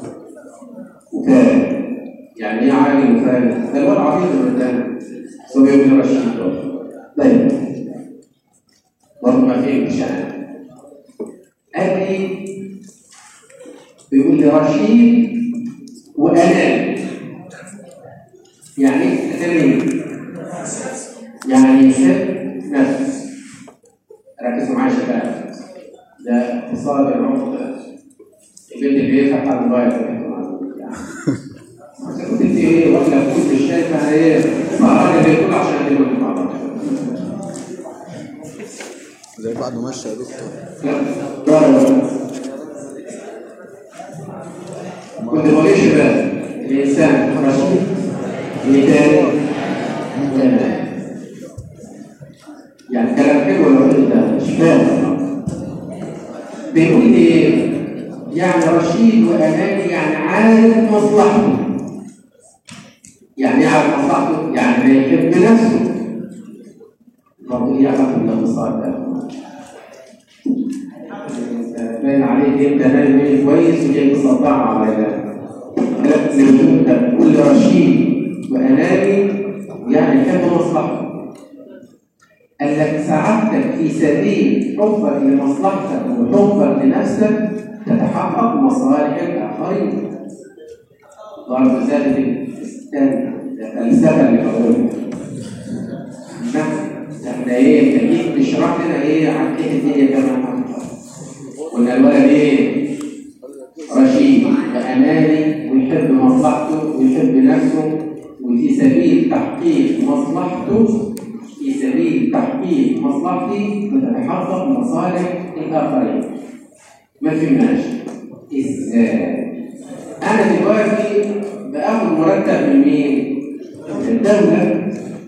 وفاهم يعني ايه عالم وفاهم؟ ده الواد عبيط اللي قدامك بس هو بيقول لي رشيد برضه. طيب برضه ما فهمتش يعني قال لي بيقول لي رشيد وأناني يعني ايه أناني؟ يعني يحب نفسه ركزوا معايا يا شباب ده اقتصاد العمق البنت اللي بيفتح على الموبايل يعني كنت انت ايه واكله فول مش شايفه ايه سهران اللي بيقول عشان تبقى مع بعض
زي بعد ما مشى يا دكتور
كنت بقول يا شباب الانسان رشيد مثالي وأناني. يعني كلام حلو ولا وحش ده مش فاهم بيقول لي ايه؟ يعني رشيد واناني يعني عارف مصلحته يعني ايه عارف مصلحته؟ يعني ما يحب نفسه برضه ايه علاقه بالاقتصاد ده؟ باين عليك انت نايم نايم كويس وجاي تصدع على ده لا لوجود ده كل رشيد واناني يعني يحب مصلحته قال لك سعادتك في سبيل حبك لمصلحتك وحبك لنفسك تتحقق مصالح الاخرين ضرب ذلك الثاني الفلسفه اللي بقولها نعم احنا ايه تجيب تشرح لنا ايه عن ايه الدنيا كمان قلنا الولد ايه رشيد واماني ويحب مصلحته ويحب نفسه وفي سبيل تحقيق مصلحته في سبيل تحقيق مصلحتي وتتحقق مصالح الاخرين ما فهمناش ازاي انا دلوقتي باخد مرتب من مين؟ من الدوله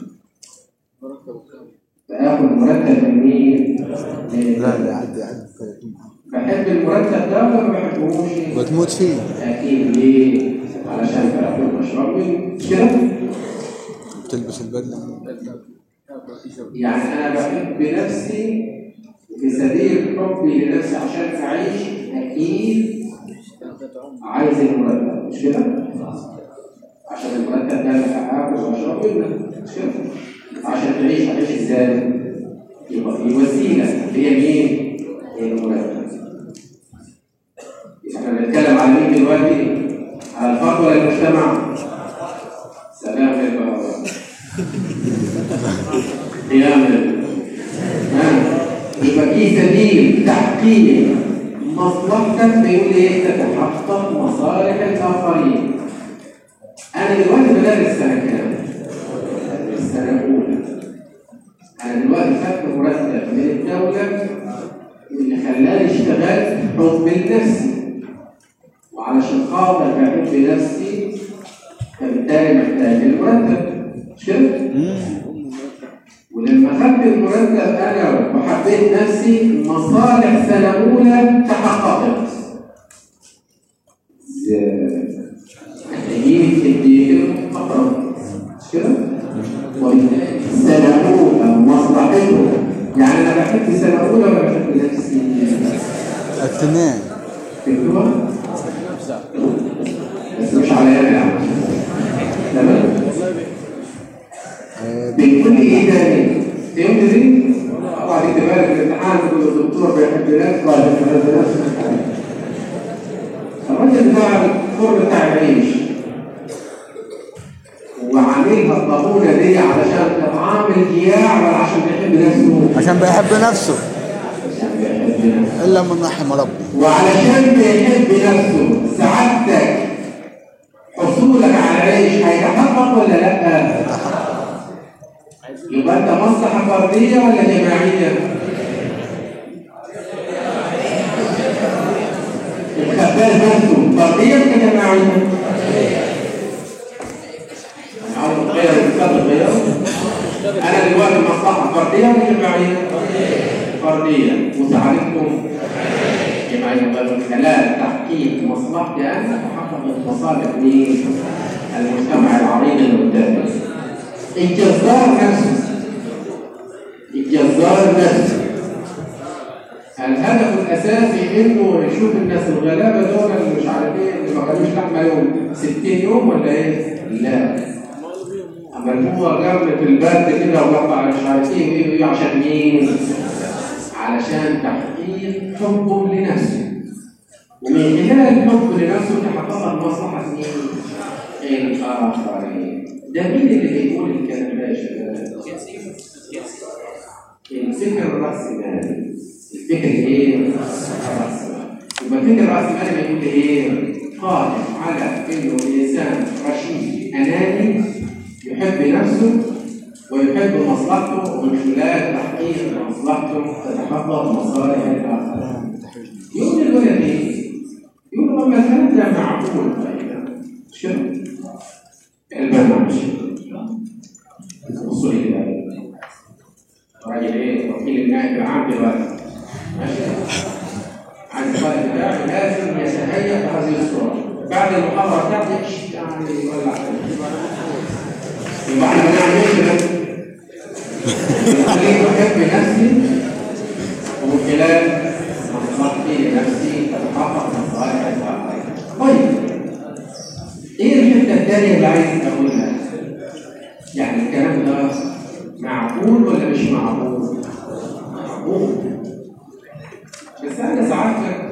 باخد مرتب من مين؟ من
لا
الدولة.
لا عدي عدي
بحب المرتب ده ولا ما بحبهوش؟
بتموت فيه
اكيد ليه؟ علشان باكل واشرب منه مش كده؟
تلبس البدله
يعني انا بحب نفسي في سبيل حبي لنفسي عشان اعيش اكيد عايز المرتب مش كده؟ عشان المرتب ده اللي هاكل واشرب منه مش كده؟ عشان تعيش هتعيش ازاي؟ يبقى في وسيله هي مين؟ هي المرتب احنا بنتكلم على مين دلوقتي؟ على الفرد ولا المجتمع؟ سلام يا بابا قيام ها يبقى في سبيل تحقيق مصلحتك بيقول ايه تتحقق مصالح الاخرين انا دلوقتي بدرس سنه كام؟ بدرس سنه اولى انا دلوقتي خدت مرتب من الدوله اللي خلاني اشتغلت حب لنفسي وعلشان خاطر بحب نفسي فبالتالي محتاج المرتب مش كده؟ ولما خدت المرتب انا وحبيت نفسي مصالح سنه اولى تحققت محتاجين تديك اقرب مش كده؟ وبالتالي سنه اولى مصلحته يعني انا بحب سنه اولى ولا بحب نفسي؟
الاثنين
تكتبها؟ بس مش على يدي يعني تمام؟
آه،
بيقول لي ايه تاني؟ فهمت دي؟ طبعا انت بالك الامتحان تقول الدكتور بيحب نفسه ولا بيحب نفسه الراجل بتاع الفرن بتاع العيش وعاملها الطابونه دي علشان طعام الجياع ولا عشان بيحب نفسه؟
عشان بيحب نفسه
عشان بيحب نفسه
الا من رحم ربي
وعلشان بيحب نفسه سعادتك حصولك على العيش هيتحقق ولا لا؟ يبقى انت مصلحه فرديه ولا جماعيه؟ الخباز نفسه فرديه ولا جماعيه؟ أنا عاوز تغير الكتاب غيره انا دلوقتي مصلحه فرديه ولا جماعيه؟ فرديه مساعدتكم جماعيه من خلال تحقيق مصلحتي انا تحقق مصالح مين؟ المجتمع العريض اللي قدامي الجزار نفسه الجزار نفسه الهدف الاساسي انه يشوف الناس الغلابه دول اللي مش عارف ايه اللي ما كانوش لحمه يوم 60 يوم ولا ايه؟ لا اما هو جنب في البرد كده وقطع مش عارف ايه وايه وايه عشان مين؟ علشان تحقيق حبه لنفسه ومن خلال الحب لنفسه تحقق مصلحه مين؟ الآخرين ده مين اللي بيقول الكلام ده يا شباب؟ الفكر الرأسمالي الفكر ايه؟ الرأسمالي يبقى الفكر الرأسمالي بيقول ايه؟ قادر على انه الانسان رشيد اناني يحب نفسه ويحب مصلحته ومن خلال تحقيق مصلحته تتحقق مصالح الاخرين. يقول الولد ايه؟ يقول لما الكلام ده معقول طيب مش كده؟ البرنامج وصولي لذلك راجل ايه وكيل النائب العام دلوقتي ماشي عن الطالب بتاعي لازم يتهيأ بهذه الصورة بعد المحاضرة بتاعتي يعني يولع يبقى احنا بنعمل ايه كده؟ بنخليه احب نفسي ومن خلال مصلحتي لنفسي تتحقق مصالح الاخرين. طيب ايه الحته الثانيه اللي عايز اقولها؟ يعني الكلام ده معقول ولا مش معقول؟ معقول بس انا ساعات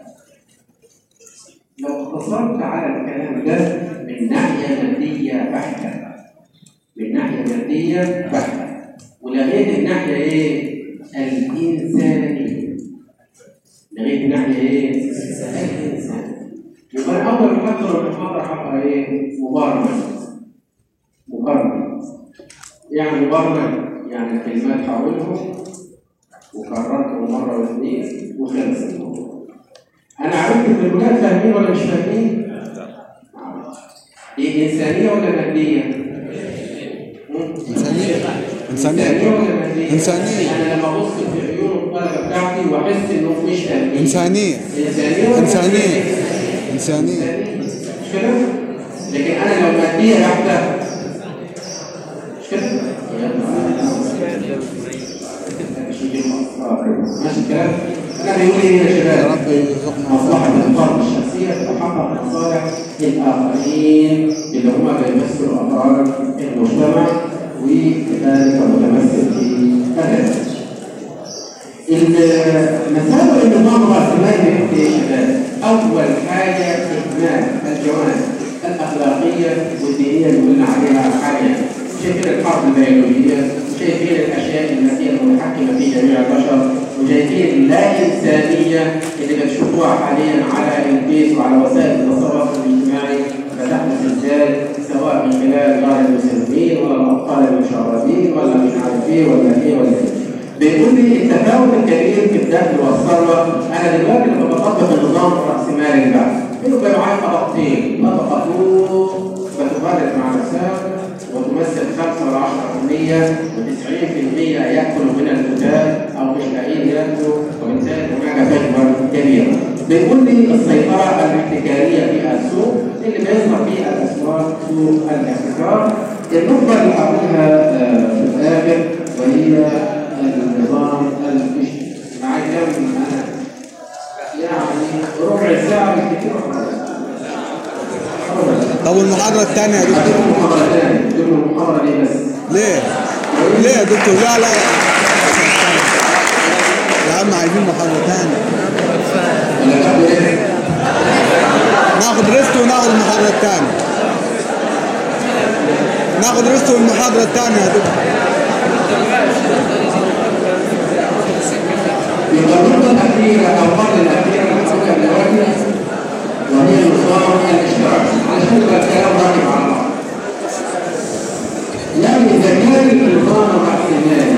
لو اقتصرت على الكلام ده من ناحيه ماديه بحته من ناحيه ماديه بحته ولغيت الناحيه ايه؟ الانسانيه لغيت الناحيه ايه؟ الانسانيه يبقى أنا أول محاضرة المحاضرة حقها إيه؟ مبارمة مبارمة يعني مبارمة يعني كلمات حاولهم وكررتهم مرة واثنين وخلص الموضوع أنا عرفت إن الولاد فاهمين ولا مش فاهمين؟ دي إنسانية ولا مادية؟ مم؟
إنسانية
إنسانية
إنسانية
ولا مادية؟
إنسانية.
أنا لما أبص في عيون الطلبة بتاعتي وأحس إنهم مش فاهمين
إنسانية
إنسانية ولا
إنسانية
مادية؟
إنسانية
مش كده؟ لكن انا لو ماديه بحته مش كده؟ ماشي الكلام؟ انا بيقول ايه يا
يا
شباب؟
رب يرزقنا
مصلحه الفرد الشخصيه الرئيسية تتحقق مصالح الآخرين اللي هم بيمثلوا أفراد المجتمع وكذلك متمثل في الرئاسة. المساوئ النظام الرأسمالي في الشباب أول حاجة إهمال الجوانب الأخلاقية والدينية اللي قلنا عليها حاليا شايفين الحرب البيولوجية وشايفين الأشياء التي المتحكمة في جميع البشر وشايفين اللا إنسانية اللي بتشوفوها حاليا على الفيس وعلى وسائل التواصل الاجتماعي فتحدث الرجال سواء من خلال دار المسلمين ولا الأطفال المشردين ولا مش عارف إيه ولا إيه ولا إيه بيقول لي التفاوت الكبير في الدخل والثروه انا دلوقتي لما بطبق النظام الراسمالي البحث انه بقى معايا طبقتين طبقه فوق بتفرق مع نفسها وتمثل 5 ولا 10% و90% ياكلوا من الفتات او مش لاقيين ياكلوا وبالتالي هناك فجوه كبيره. بيقول لي السيطره الاحتكاريه في السوق اللي بيظهر في الاسواق سوق الاحتكار. النقطه اللي هقولها آه، في الاخر وهي النظام الاجتماعي. معايا كام انا؟ يعني ربع ساعه بالكثير
طب والمحاضرة الثانية يا دكتور
هجيب المحاضره تاني هجيب المحاضره دي بس
ليه؟ ليه يا دكتور؟ لا لا يا عم عايزين محاضرة ثانية
ولا تاخدوا ايه؟
ناخد ريست وناخد المحاضرة الثانية ناخد ريست والمحاضرة الثانية يا دكتور
يبقى النقطة الأخيرة أو القاعدة الأخيرة اللي هقولها دلوقتي وهي النظام الاشتراكي علشان يبقى الكلام راكب على بعض. يعني إذا كان النظام الرأسمالي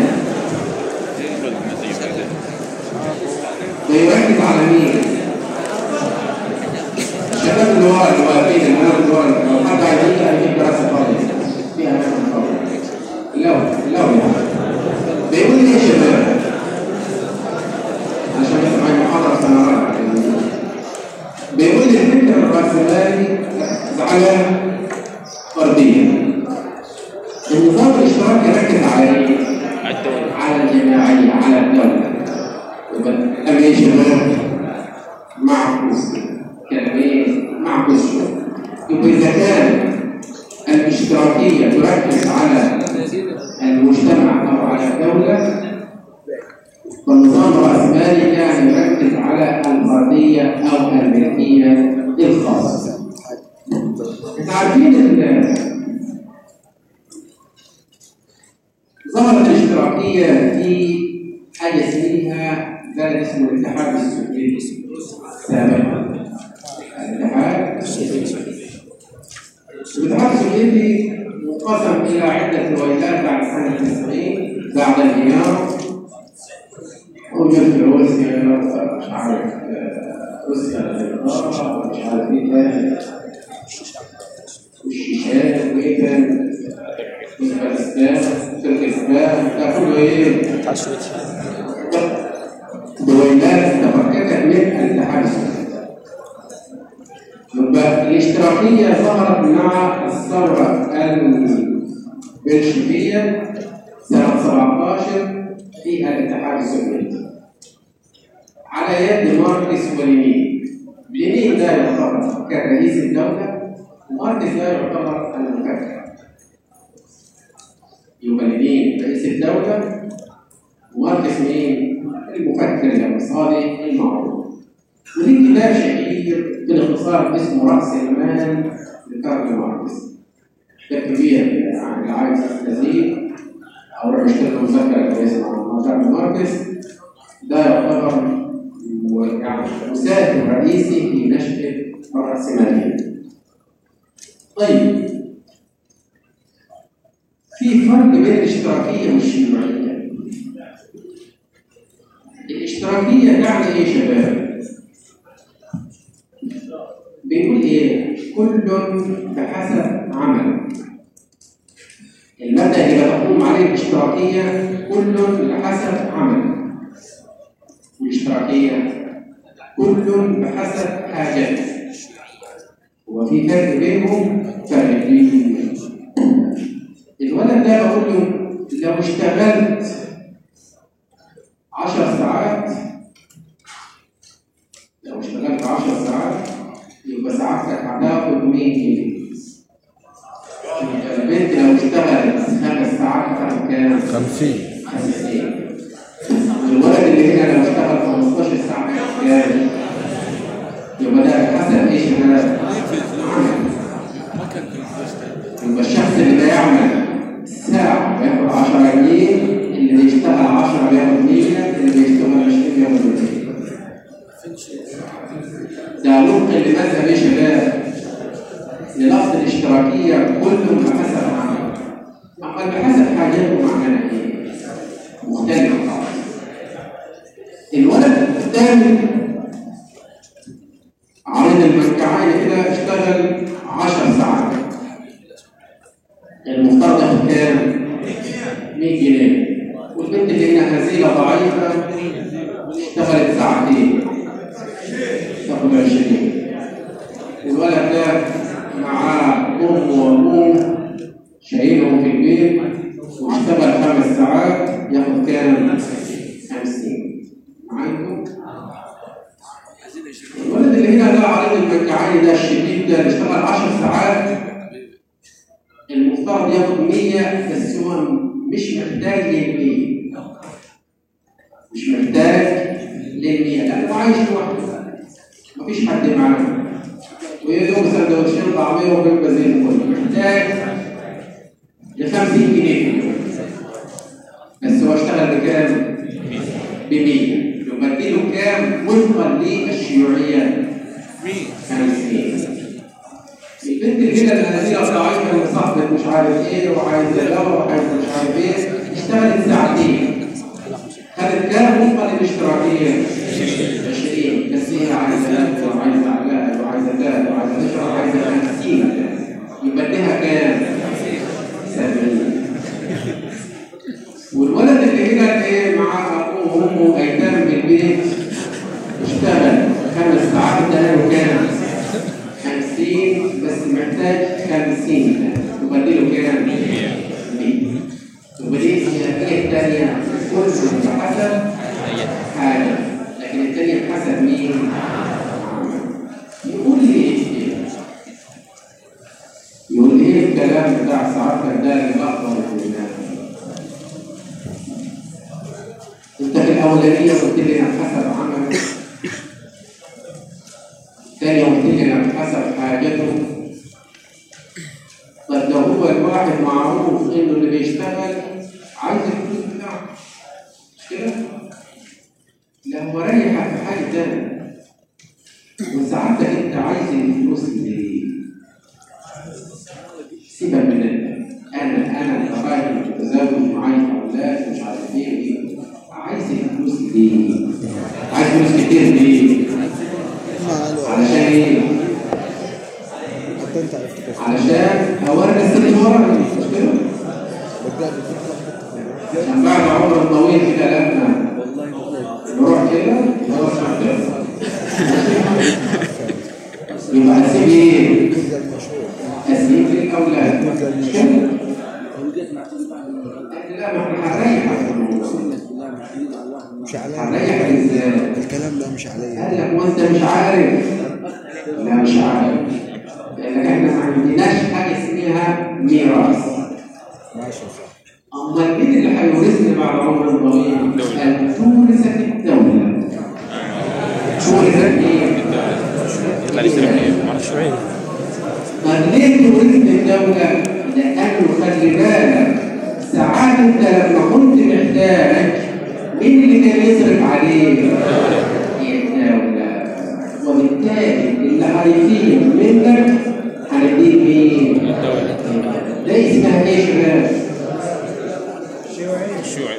بيركز على مين؟ الشباب اللي ورا اللي واقفين الناس اللي ورا لو حد عايز يجي هيجيب دراسة فاضية فيها أماكن فاضية. لو لو يعني بيقول لي يا شباب عشان يسمع المحاضرة سنة رابعة بيقول لي الفكر الرأسمالي على فردية النظام الاشتراكي ركز على ايه؟ على الجماعية على الدولة يبقى أما ايه شباب؟ معكوس كلمين معكوس شوية يبقى إذا كان الاشتراكية تركز على المجتمع أو على الدولة فالنظام الرأسمالي كان يركز على الفردية أو الملكية الخاصة. انتوا عارفين ال- ظهرت الاشتراكية في حاجة اسمها بلد اسمه الاتحاد السوفيتي سابقا. الاتحاد السوفيتي. الاتحاد السوفيتي انقسم إلى عدة ولايات بعد سنة 90 بعد الانهيار وجد روسيا مش عارف آه، روسيا الإدارة مش عارف ايه تاني والشيشان وايه تاني اوزبكستان تركستان ده كله ايه؟ دويلات تفككت من الاتحاد السوفيتي يبقى الاشتراكية ظهرت مع الثورة البلشفية سنة 17 في الاتحاد السوفيتي على يد ماركس ولينين لينين ده يعتبر كان رئيس الدولة وماركس ده يعتبر المفكر يبقى لينين رئيس الدولة وماركس مين؟ المفكر الاقتصادي المعروف وليه كتاب شهير بالاختصار اسمه رأس المال لكارل ماركس كتاب كبير عن العائد التزيين او روح اشتري مذكره كويسه عن كارل ماركس ده يعتبر و- يعني مساهم رئيسي في نشأة الرأسمالية. طيب في فرق بين الاشتراكية والشيوعية. الاشتراكية تعني ايه يا شباب؟ بيقول ايه؟ كل بحسب عمله. المبدأ اللي بتقوم عليه الاشتراكية كل بحسب عمله. والاشتراكية كل بحسب حاجته وفي فرق بينهم فرق كبير الولد ده بقول له لو اشتغلت عشر ساعات لو اشتغلت عشر ساعات
50
الولد اللي هنا لو اشتغل 15 ساعة كام؟ يبقى ده حسب ايش هذا؟ يبقى الشخص اللي ده يعمل ساعة بياخد 10 جنيه اللي بيشتغل 10 بياخد 100 اللي بيشتغل 20 بياخد 200 ده وفق لمذهب يا شباب للفظ الاشتراكية كله بحسب عمله أما بحسب حاجاته معناها ايه؟ مختلفة طبعا الولد الثاني عرض المركعية كده اشتغل 10 ساعات المفترض ياخد كام؟ 100 جنيه والبنت اللي هنا هزيلة ضعيفة اشتغلت ساعتين تاخد 20 الولد ده معاه أم وأبوه شايلهم في البيت واشتغل خمس ساعات ياخد كام؟ 50 معاكم؟ الولد اللي هنا ده عريض المرجعاني ده الشديد ده اللي اشتغل 10 ساعات المفترض ياخد 100 بس هو مش محتاج لل 100 مش محتاج لل 100 لانه عايش لوحده مفيش حد معاه ويدوم سندوتشين طعميه وبيبقى زي الفل محتاج ل 50 جنيه في اليوم بس هو اشتغل بكام؟ ب 100 يبقى اديله كام وفقا للشيوعيات؟ 50 البنت اللي هنا الهزيله الضعيفه اللي صاحبت مش عارف ايه وعايزه دواء وعايزه مش عارف ايه اشتغلت ساعتين خدت كام وفقا للاشتراكيه؟ 20 بس هي عايزه اكل وعايزه علاج وعايزه تاكل وعايزه تشرب وعايزه 50 يبقى اديها كام؟ 70 والولد اللي هنا ايه مع ابوه وامه ايتام في البيت اشتغل خمس ساعات اداله كام؟ 50 بس محتاج 50 يبقى اديله كام؟ 100 يبقى دي هي الثانيه كل حسب حاجه لكن الثانيه حسب مين؟ يقول لي ايه؟ يقول لي ايه الكلام بتاع سعادتك ده اللي بقدر انت في الاولانيه قلت لي انا حسب عمله الثانيه قلت لي انا حسب حاجته طب لو هو الواحد معروف انه اللي بيشتغل عايز الفلوس بتاعته مش كده؟ لا هو ريحك في حاجه تانيه وساعتك انت عايز الفلوس ليه؟ سيبك من انت انا انا كراجل متزوج معايا اولاد مش عارف ايه وايه عايز الفلوس ليه؟ عايز فلوس كتير ليه؟ علشان ايه؟
حتى انت عرفت كيف
علشان اوري الست اللي ورانا مش كده؟ عشان بعد عمر طويل كده لما نروح كده نروح كده يبقى اسيب ايه؟ اسيب للاولاد مش كده؟ لا ما احنا هنريح
مش علي
هنريح ازاي؟
الكلام ده مش علي
قال لك وانت مش عارف لا مش عارف لان احنا ما عندناش حاجه اسمها ميراث
ماشي صح
اما مين اللي هيورثني بعد عمر طويل؟ ان تورثك الدوله تورثك ايه؟
شوي
طب ليه تورثني الدوله؟ لانه خلي بالك ساعات انت لما كنت محتاج مين اللي كان يصرف عليك؟ هي الدوله وبالتالي اللي هيفيد منك هنديك مين؟ ده اسمها ايه يا شباب؟
الشيوعي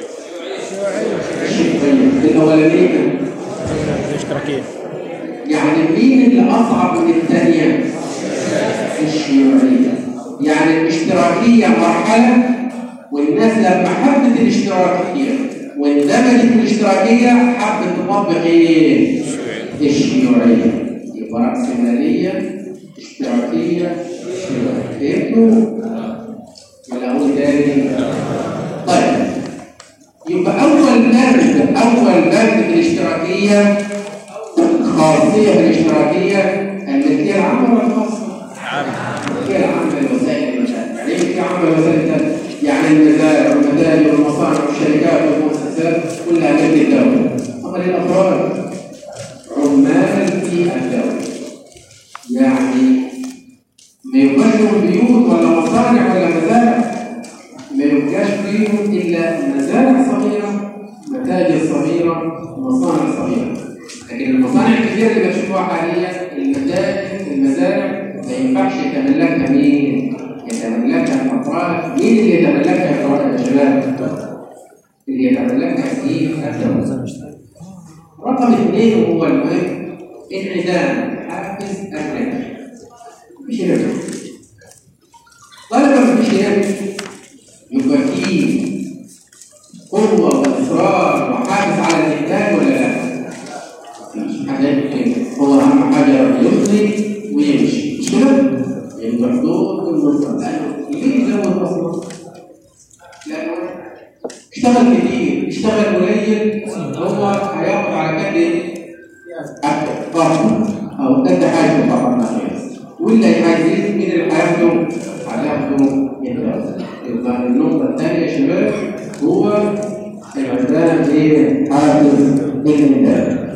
الأولانية
الاشتراكية
يعني مين اللي أصعب من الثانية؟ الشيوعية يعني الاشتراكية مرحلة والناس لما حبت الاشتراكية واندمجت في الاشتراكية حبت تطبق ايه؟ الشيوعية يبقى رأسمالية اشتراكية شيوعية فهمتوا؟ ولا أقول تاني؟ طيب يبقى أول بند أول بند في الاشتراكية خاصية في الاشتراكية الملكية العامة ولا الخاصة؟ الملكية العامة لوسائل المشاريع، يعني إيه الملكية العامة لوسائل المشاريع؟ يعني المزارع والمتاجر والمصانع والشركات والمؤسسات كلها ملك الدوله اما للافراد عمال في الدوله يعني ما يبقاش لهم بيوت ولا مصانع ولا مزارع ما يبقاش فيهم الا مزارع صغيره متاجر صغيره مصانع صغيره لكن المصانع الكبيره اللي بنشوفها حاليا المتاجر المزارع ما ينفعش يتملكها مين؟ يتملكها الافراد مين اللي يتملكها يا اخوان يا شباب؟ اللي يتملكها في الدوله رقم اثنين وهو المهم انعدام حافز الربح مش ربح طالما مفيش ربح يبقى فيه قوة وإصرار وحافز على الإنتاج ولا لا؟ مفيش حاجة كده. هو أهم حاجة يصلي ويمشي مش كده؟ يبقى حدود والنصر لأنه ليه يزود أصلا؟ لأنه اشتغل كتير اشتغل قليل هو هياخد على قد ايه؟ فرض او قد حاجه طبعا واللي هيزيد مين اللي هياخده؟ هياخده الدولة. يبقى النقطة الثانية يا شباب هو العدالة ايه؟ حافز الإنتاج.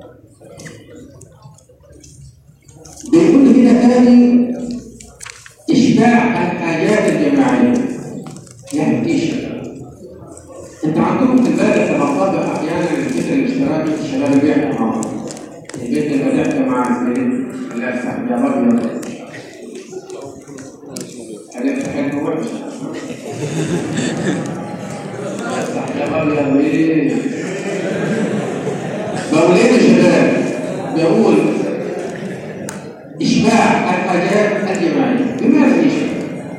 بيقول كده تاني إشباع الحاجات الجماعية. يعني ايه شباب؟ انت عندكم في البلد في المقابر احيانا الفكر الاشتراكي الشباب بيحكوا مع بعض البيت اللي بتحكي مع زميلي لا يا راجل حاجات حلوه وحشه يا راجل يا وليه بقول ايه يا شباب بقول اشباع الحاجات الجماعيه بماذا يشبع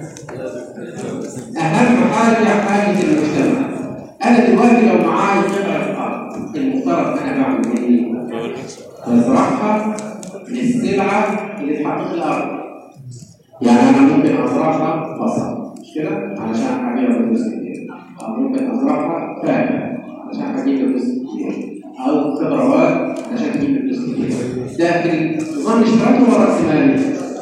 اهم حاجه حاجه المجتمع انا دلوقتي لو معايا قطعه ارض المفترض انا بعمل ايه؟ بزرعها للسلعه اللي تحقق الارض يعني انا ممكن ازرعها بصل مش كده؟ علشان ابيع فلوس كتير او ممكن ازرعها فاكهه علشان اجيب فلوس كتير او خضروات عشان تجيب فلوس كتير ده في النظام الاشتراكي ولا راس مالي؟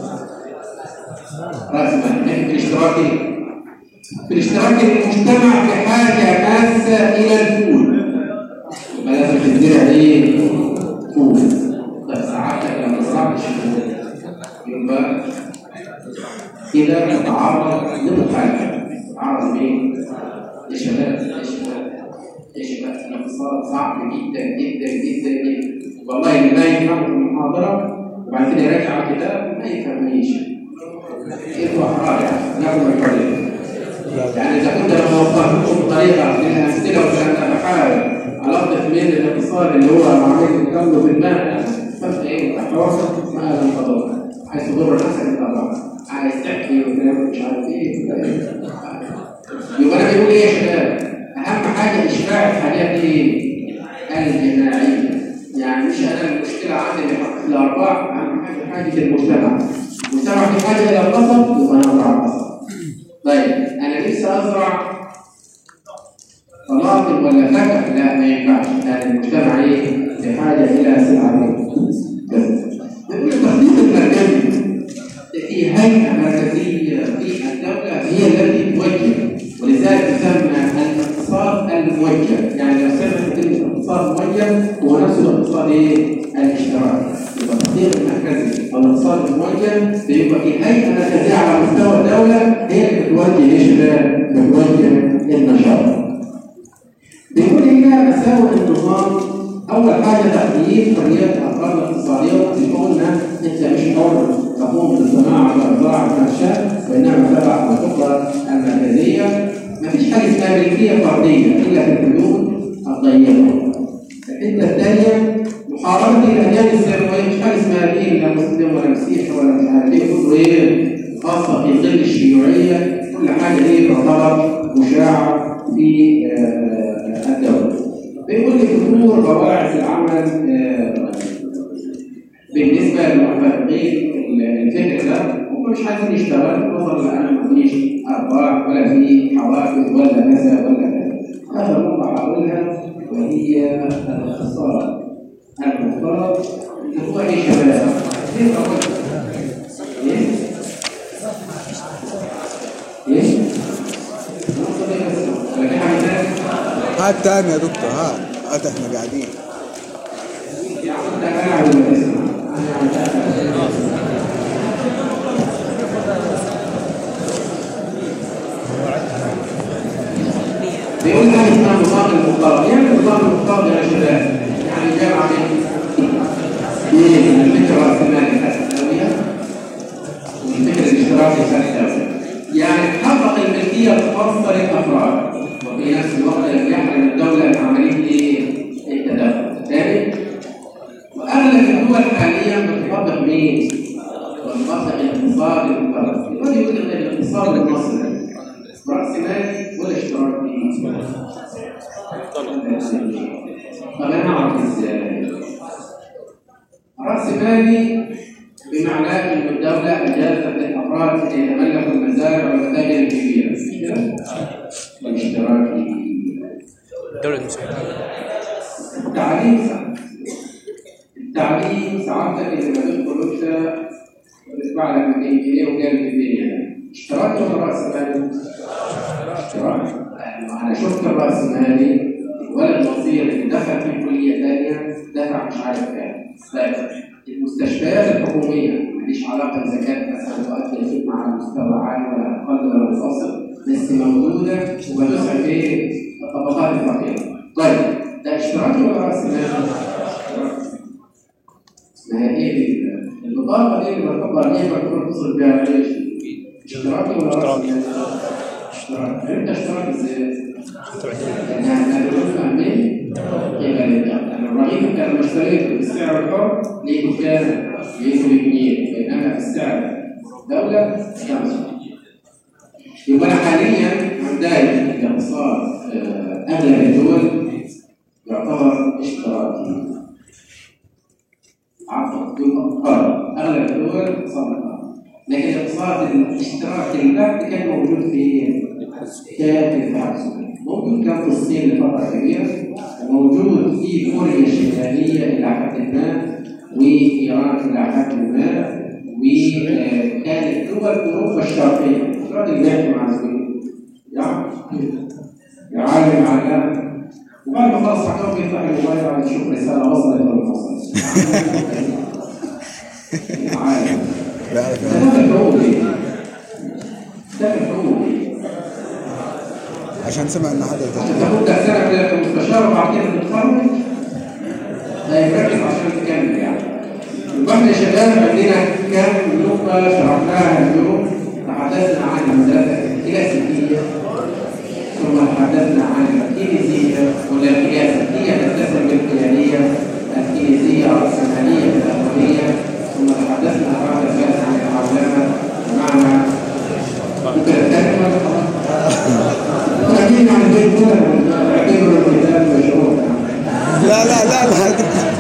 راس مالي لكن في الاشتراكي في الاشتراك المجتمع بحاجة ماسة إلى الفول يبقى لازم تزرع إيه؟ فول طيب ساعتك لما زرعتش فول يبقى كده تتعرض لمخالفة تتعرض لإيه؟ يا شباب يا شباب يا شباب الاقتصاد صعب جدا جدا جدا جدا والله اللي ما يفهم في المحاضرة وبعد كده يراجع الكتاب ما يفهمنيش يطلع راجع ناخد الحرية يعني اذا كنت انا موفقكم بطريقه من الامثله وانا بحاول الطف من الاقتصاد اللي هو معمول الكم في الماء فانت ايه تتواصل مع هذا القضاء عايز تضر نفسك طبعا عايز تحكي وكلام مش عارف ايه يبقى انا بيقول ايه يا شباب؟ اهم حاجه اشباع الحاجات ايه؟ الجماعيه يعني مش انا المشكله عندي اللي حقق الارباح اهم حاجه حاجه المجتمع المجتمع في حاجه الى القصب يبقى انا ازرع قصب طيب انا نفسي ازرع طماطم ولا فاكهه لا ما ينفعش لان المجتمع ايه بحاجه الى سلعه يقول التخطيط المركزي في هيئه مركزيه في الدوله هي التي توجه ولذلك تسمى الاقتصاد الموجه يعني لو سمعت كلمه اقتصاد موجه هو نفس الاقتصاد ايه؟ الاشتراكي يبقى التخطيط المركزي او الاقتصاد الموجه بيبقى في هيئه مركزيه على مستوى الدوله هي اللي بتوجه ايش بقى؟ بتوجه النشاط. بيقول هنا مساوئ النظام اول حاجه تقييد حريات الافراد الاقتصاديه اللي قلنا انت مش حر تقوم بالصناعه والزراعه والانشاء وانما تبع الخطه المركزيه ما فيش حاجه اسمها ملكيه فرديه الا في الحدود الضيقه. الحته الثانيه محاربه الاديان السماويه مش حاجه اسمها دين لا مسلم ولا مسيحي ولا مش عارف ايه كله ايه خاصه في ظل الشيوعيه كل حاجه ايه تعتبر مشاعه في الدوله. بيقول لك ظهور بواعث العمل بالنسبه للمحققين الفكر ده هم مش عايزين يشتغلوا وصل لان مفيش ارباح ولا في حوافز ولا كذا ولا كذا. هذا نقطه هقولها وهي الاختصار المفترض ان هو ايه شباب؟ ايه ايه؟ ايه؟
هات تاني يا دكتور هات هات احنا قاعدين
أنت قاعد ولا تسمع؟ بيقول لك اسمها نظام المختار، يعني نظام المختار يا شباب، يعني جمع بين الفكر الرأسمالي الأساسية والفكر الاشتراكي الأساسي. يعني حقق الملكية الخاصة للأفراد وفي نفس الوقت لم يحرم الدولة من عملية إيه؟ التدخل. ثاني واغلب الدول حاليا بتطبق مين؟ بتطبق الاقتصاد المقرر يقول يقول ان الاقتصاد المصري راس مالي ولا اشتراكي؟ طب انا اعرف ازاي؟ راس مالي بمعناه ان الدوله اجازت للافراد ان يتملكوا المزارع والمتاجر الكبيره مش كده؟ والاشتراكي
الدولة المساعدة
التعليم ساعات التعليم سعادتك اللي ما تدخل انت بتدفع لك 200 جنيه وجانب الدنيا اشتراك ولا راس مالي؟ اشتراك انا شفت الراس مالي الولد الوصير اللي دخل في كليه ثانيه دفع مش عارف كام لا، المستشفيات الحكوميه ماليش علاقه اذا كانت مثلا تؤدي خدمه على مستوى عالي ولا اقل ولا منفصل بس موجوده وبتسعف ايه؟ الطبقات الفقيره. طيب ده اشتراك ولا راس مالي؟ اشتراك. ما هي ايه البطاقه دي اللي بتطبق عليها بتكون تصل بيها ايش؟ اشتراكي ولا راس مالي؟ اشتراك انت اشتراك ازاي؟ يعني انا بقول فاهمين؟ يبقى نبدا انا الرهيب كان لما اشتريته بالسعر الحر لقيته كام؟ لقيته بجنيه بينما السعر دولة خمسة يبقى انا حاليا عندي الاقتصاد آه، اغلب الدول يعتبر اشتراكي عفوا دول أفكار أغلب الدول صنعها لكن الاقتصاد الاشتراكي البحت كان موجود في كان في الاتحاد السوفيتي موجود كان في الصين لفترة كبيرة وموجود في كوريا الشمالية إلى حد ما وإيران إلى حد ما وكانت دول أوروبا الشرقية الراجل بيحكي مع زميله يا يا عالم علام وبعد ما خلص حكاهم بيفتح الموبايل بعد يشوف رسالة وصلت ولا ما وصلتش يا عالم
لا لا
ده الحقوق دي ده الحقوق دي
عشان سمع ان حدا
عشان تاخد ده سنه كده كمستشار وبعد كده تتخرج ده يركز عشان تكمل يعني يبقى احنا يا شباب عندنا كام نقطه شرحناها اليوم تحدثنا عن المدرسه الكلاسيكيه ثم تحدثنا عن الكنيزيه ولا الكلاسيكيه تتسم بالكيانيه الكنيزيه الراسماليه الاوليه ثم تحدثنا بعد ذلك عن العولمه بمعنى ممكن اتكلم ولا خلاص؟ تحكينا عن البيت كله اعتبروا الكتاب مشروع
لا لا لا لا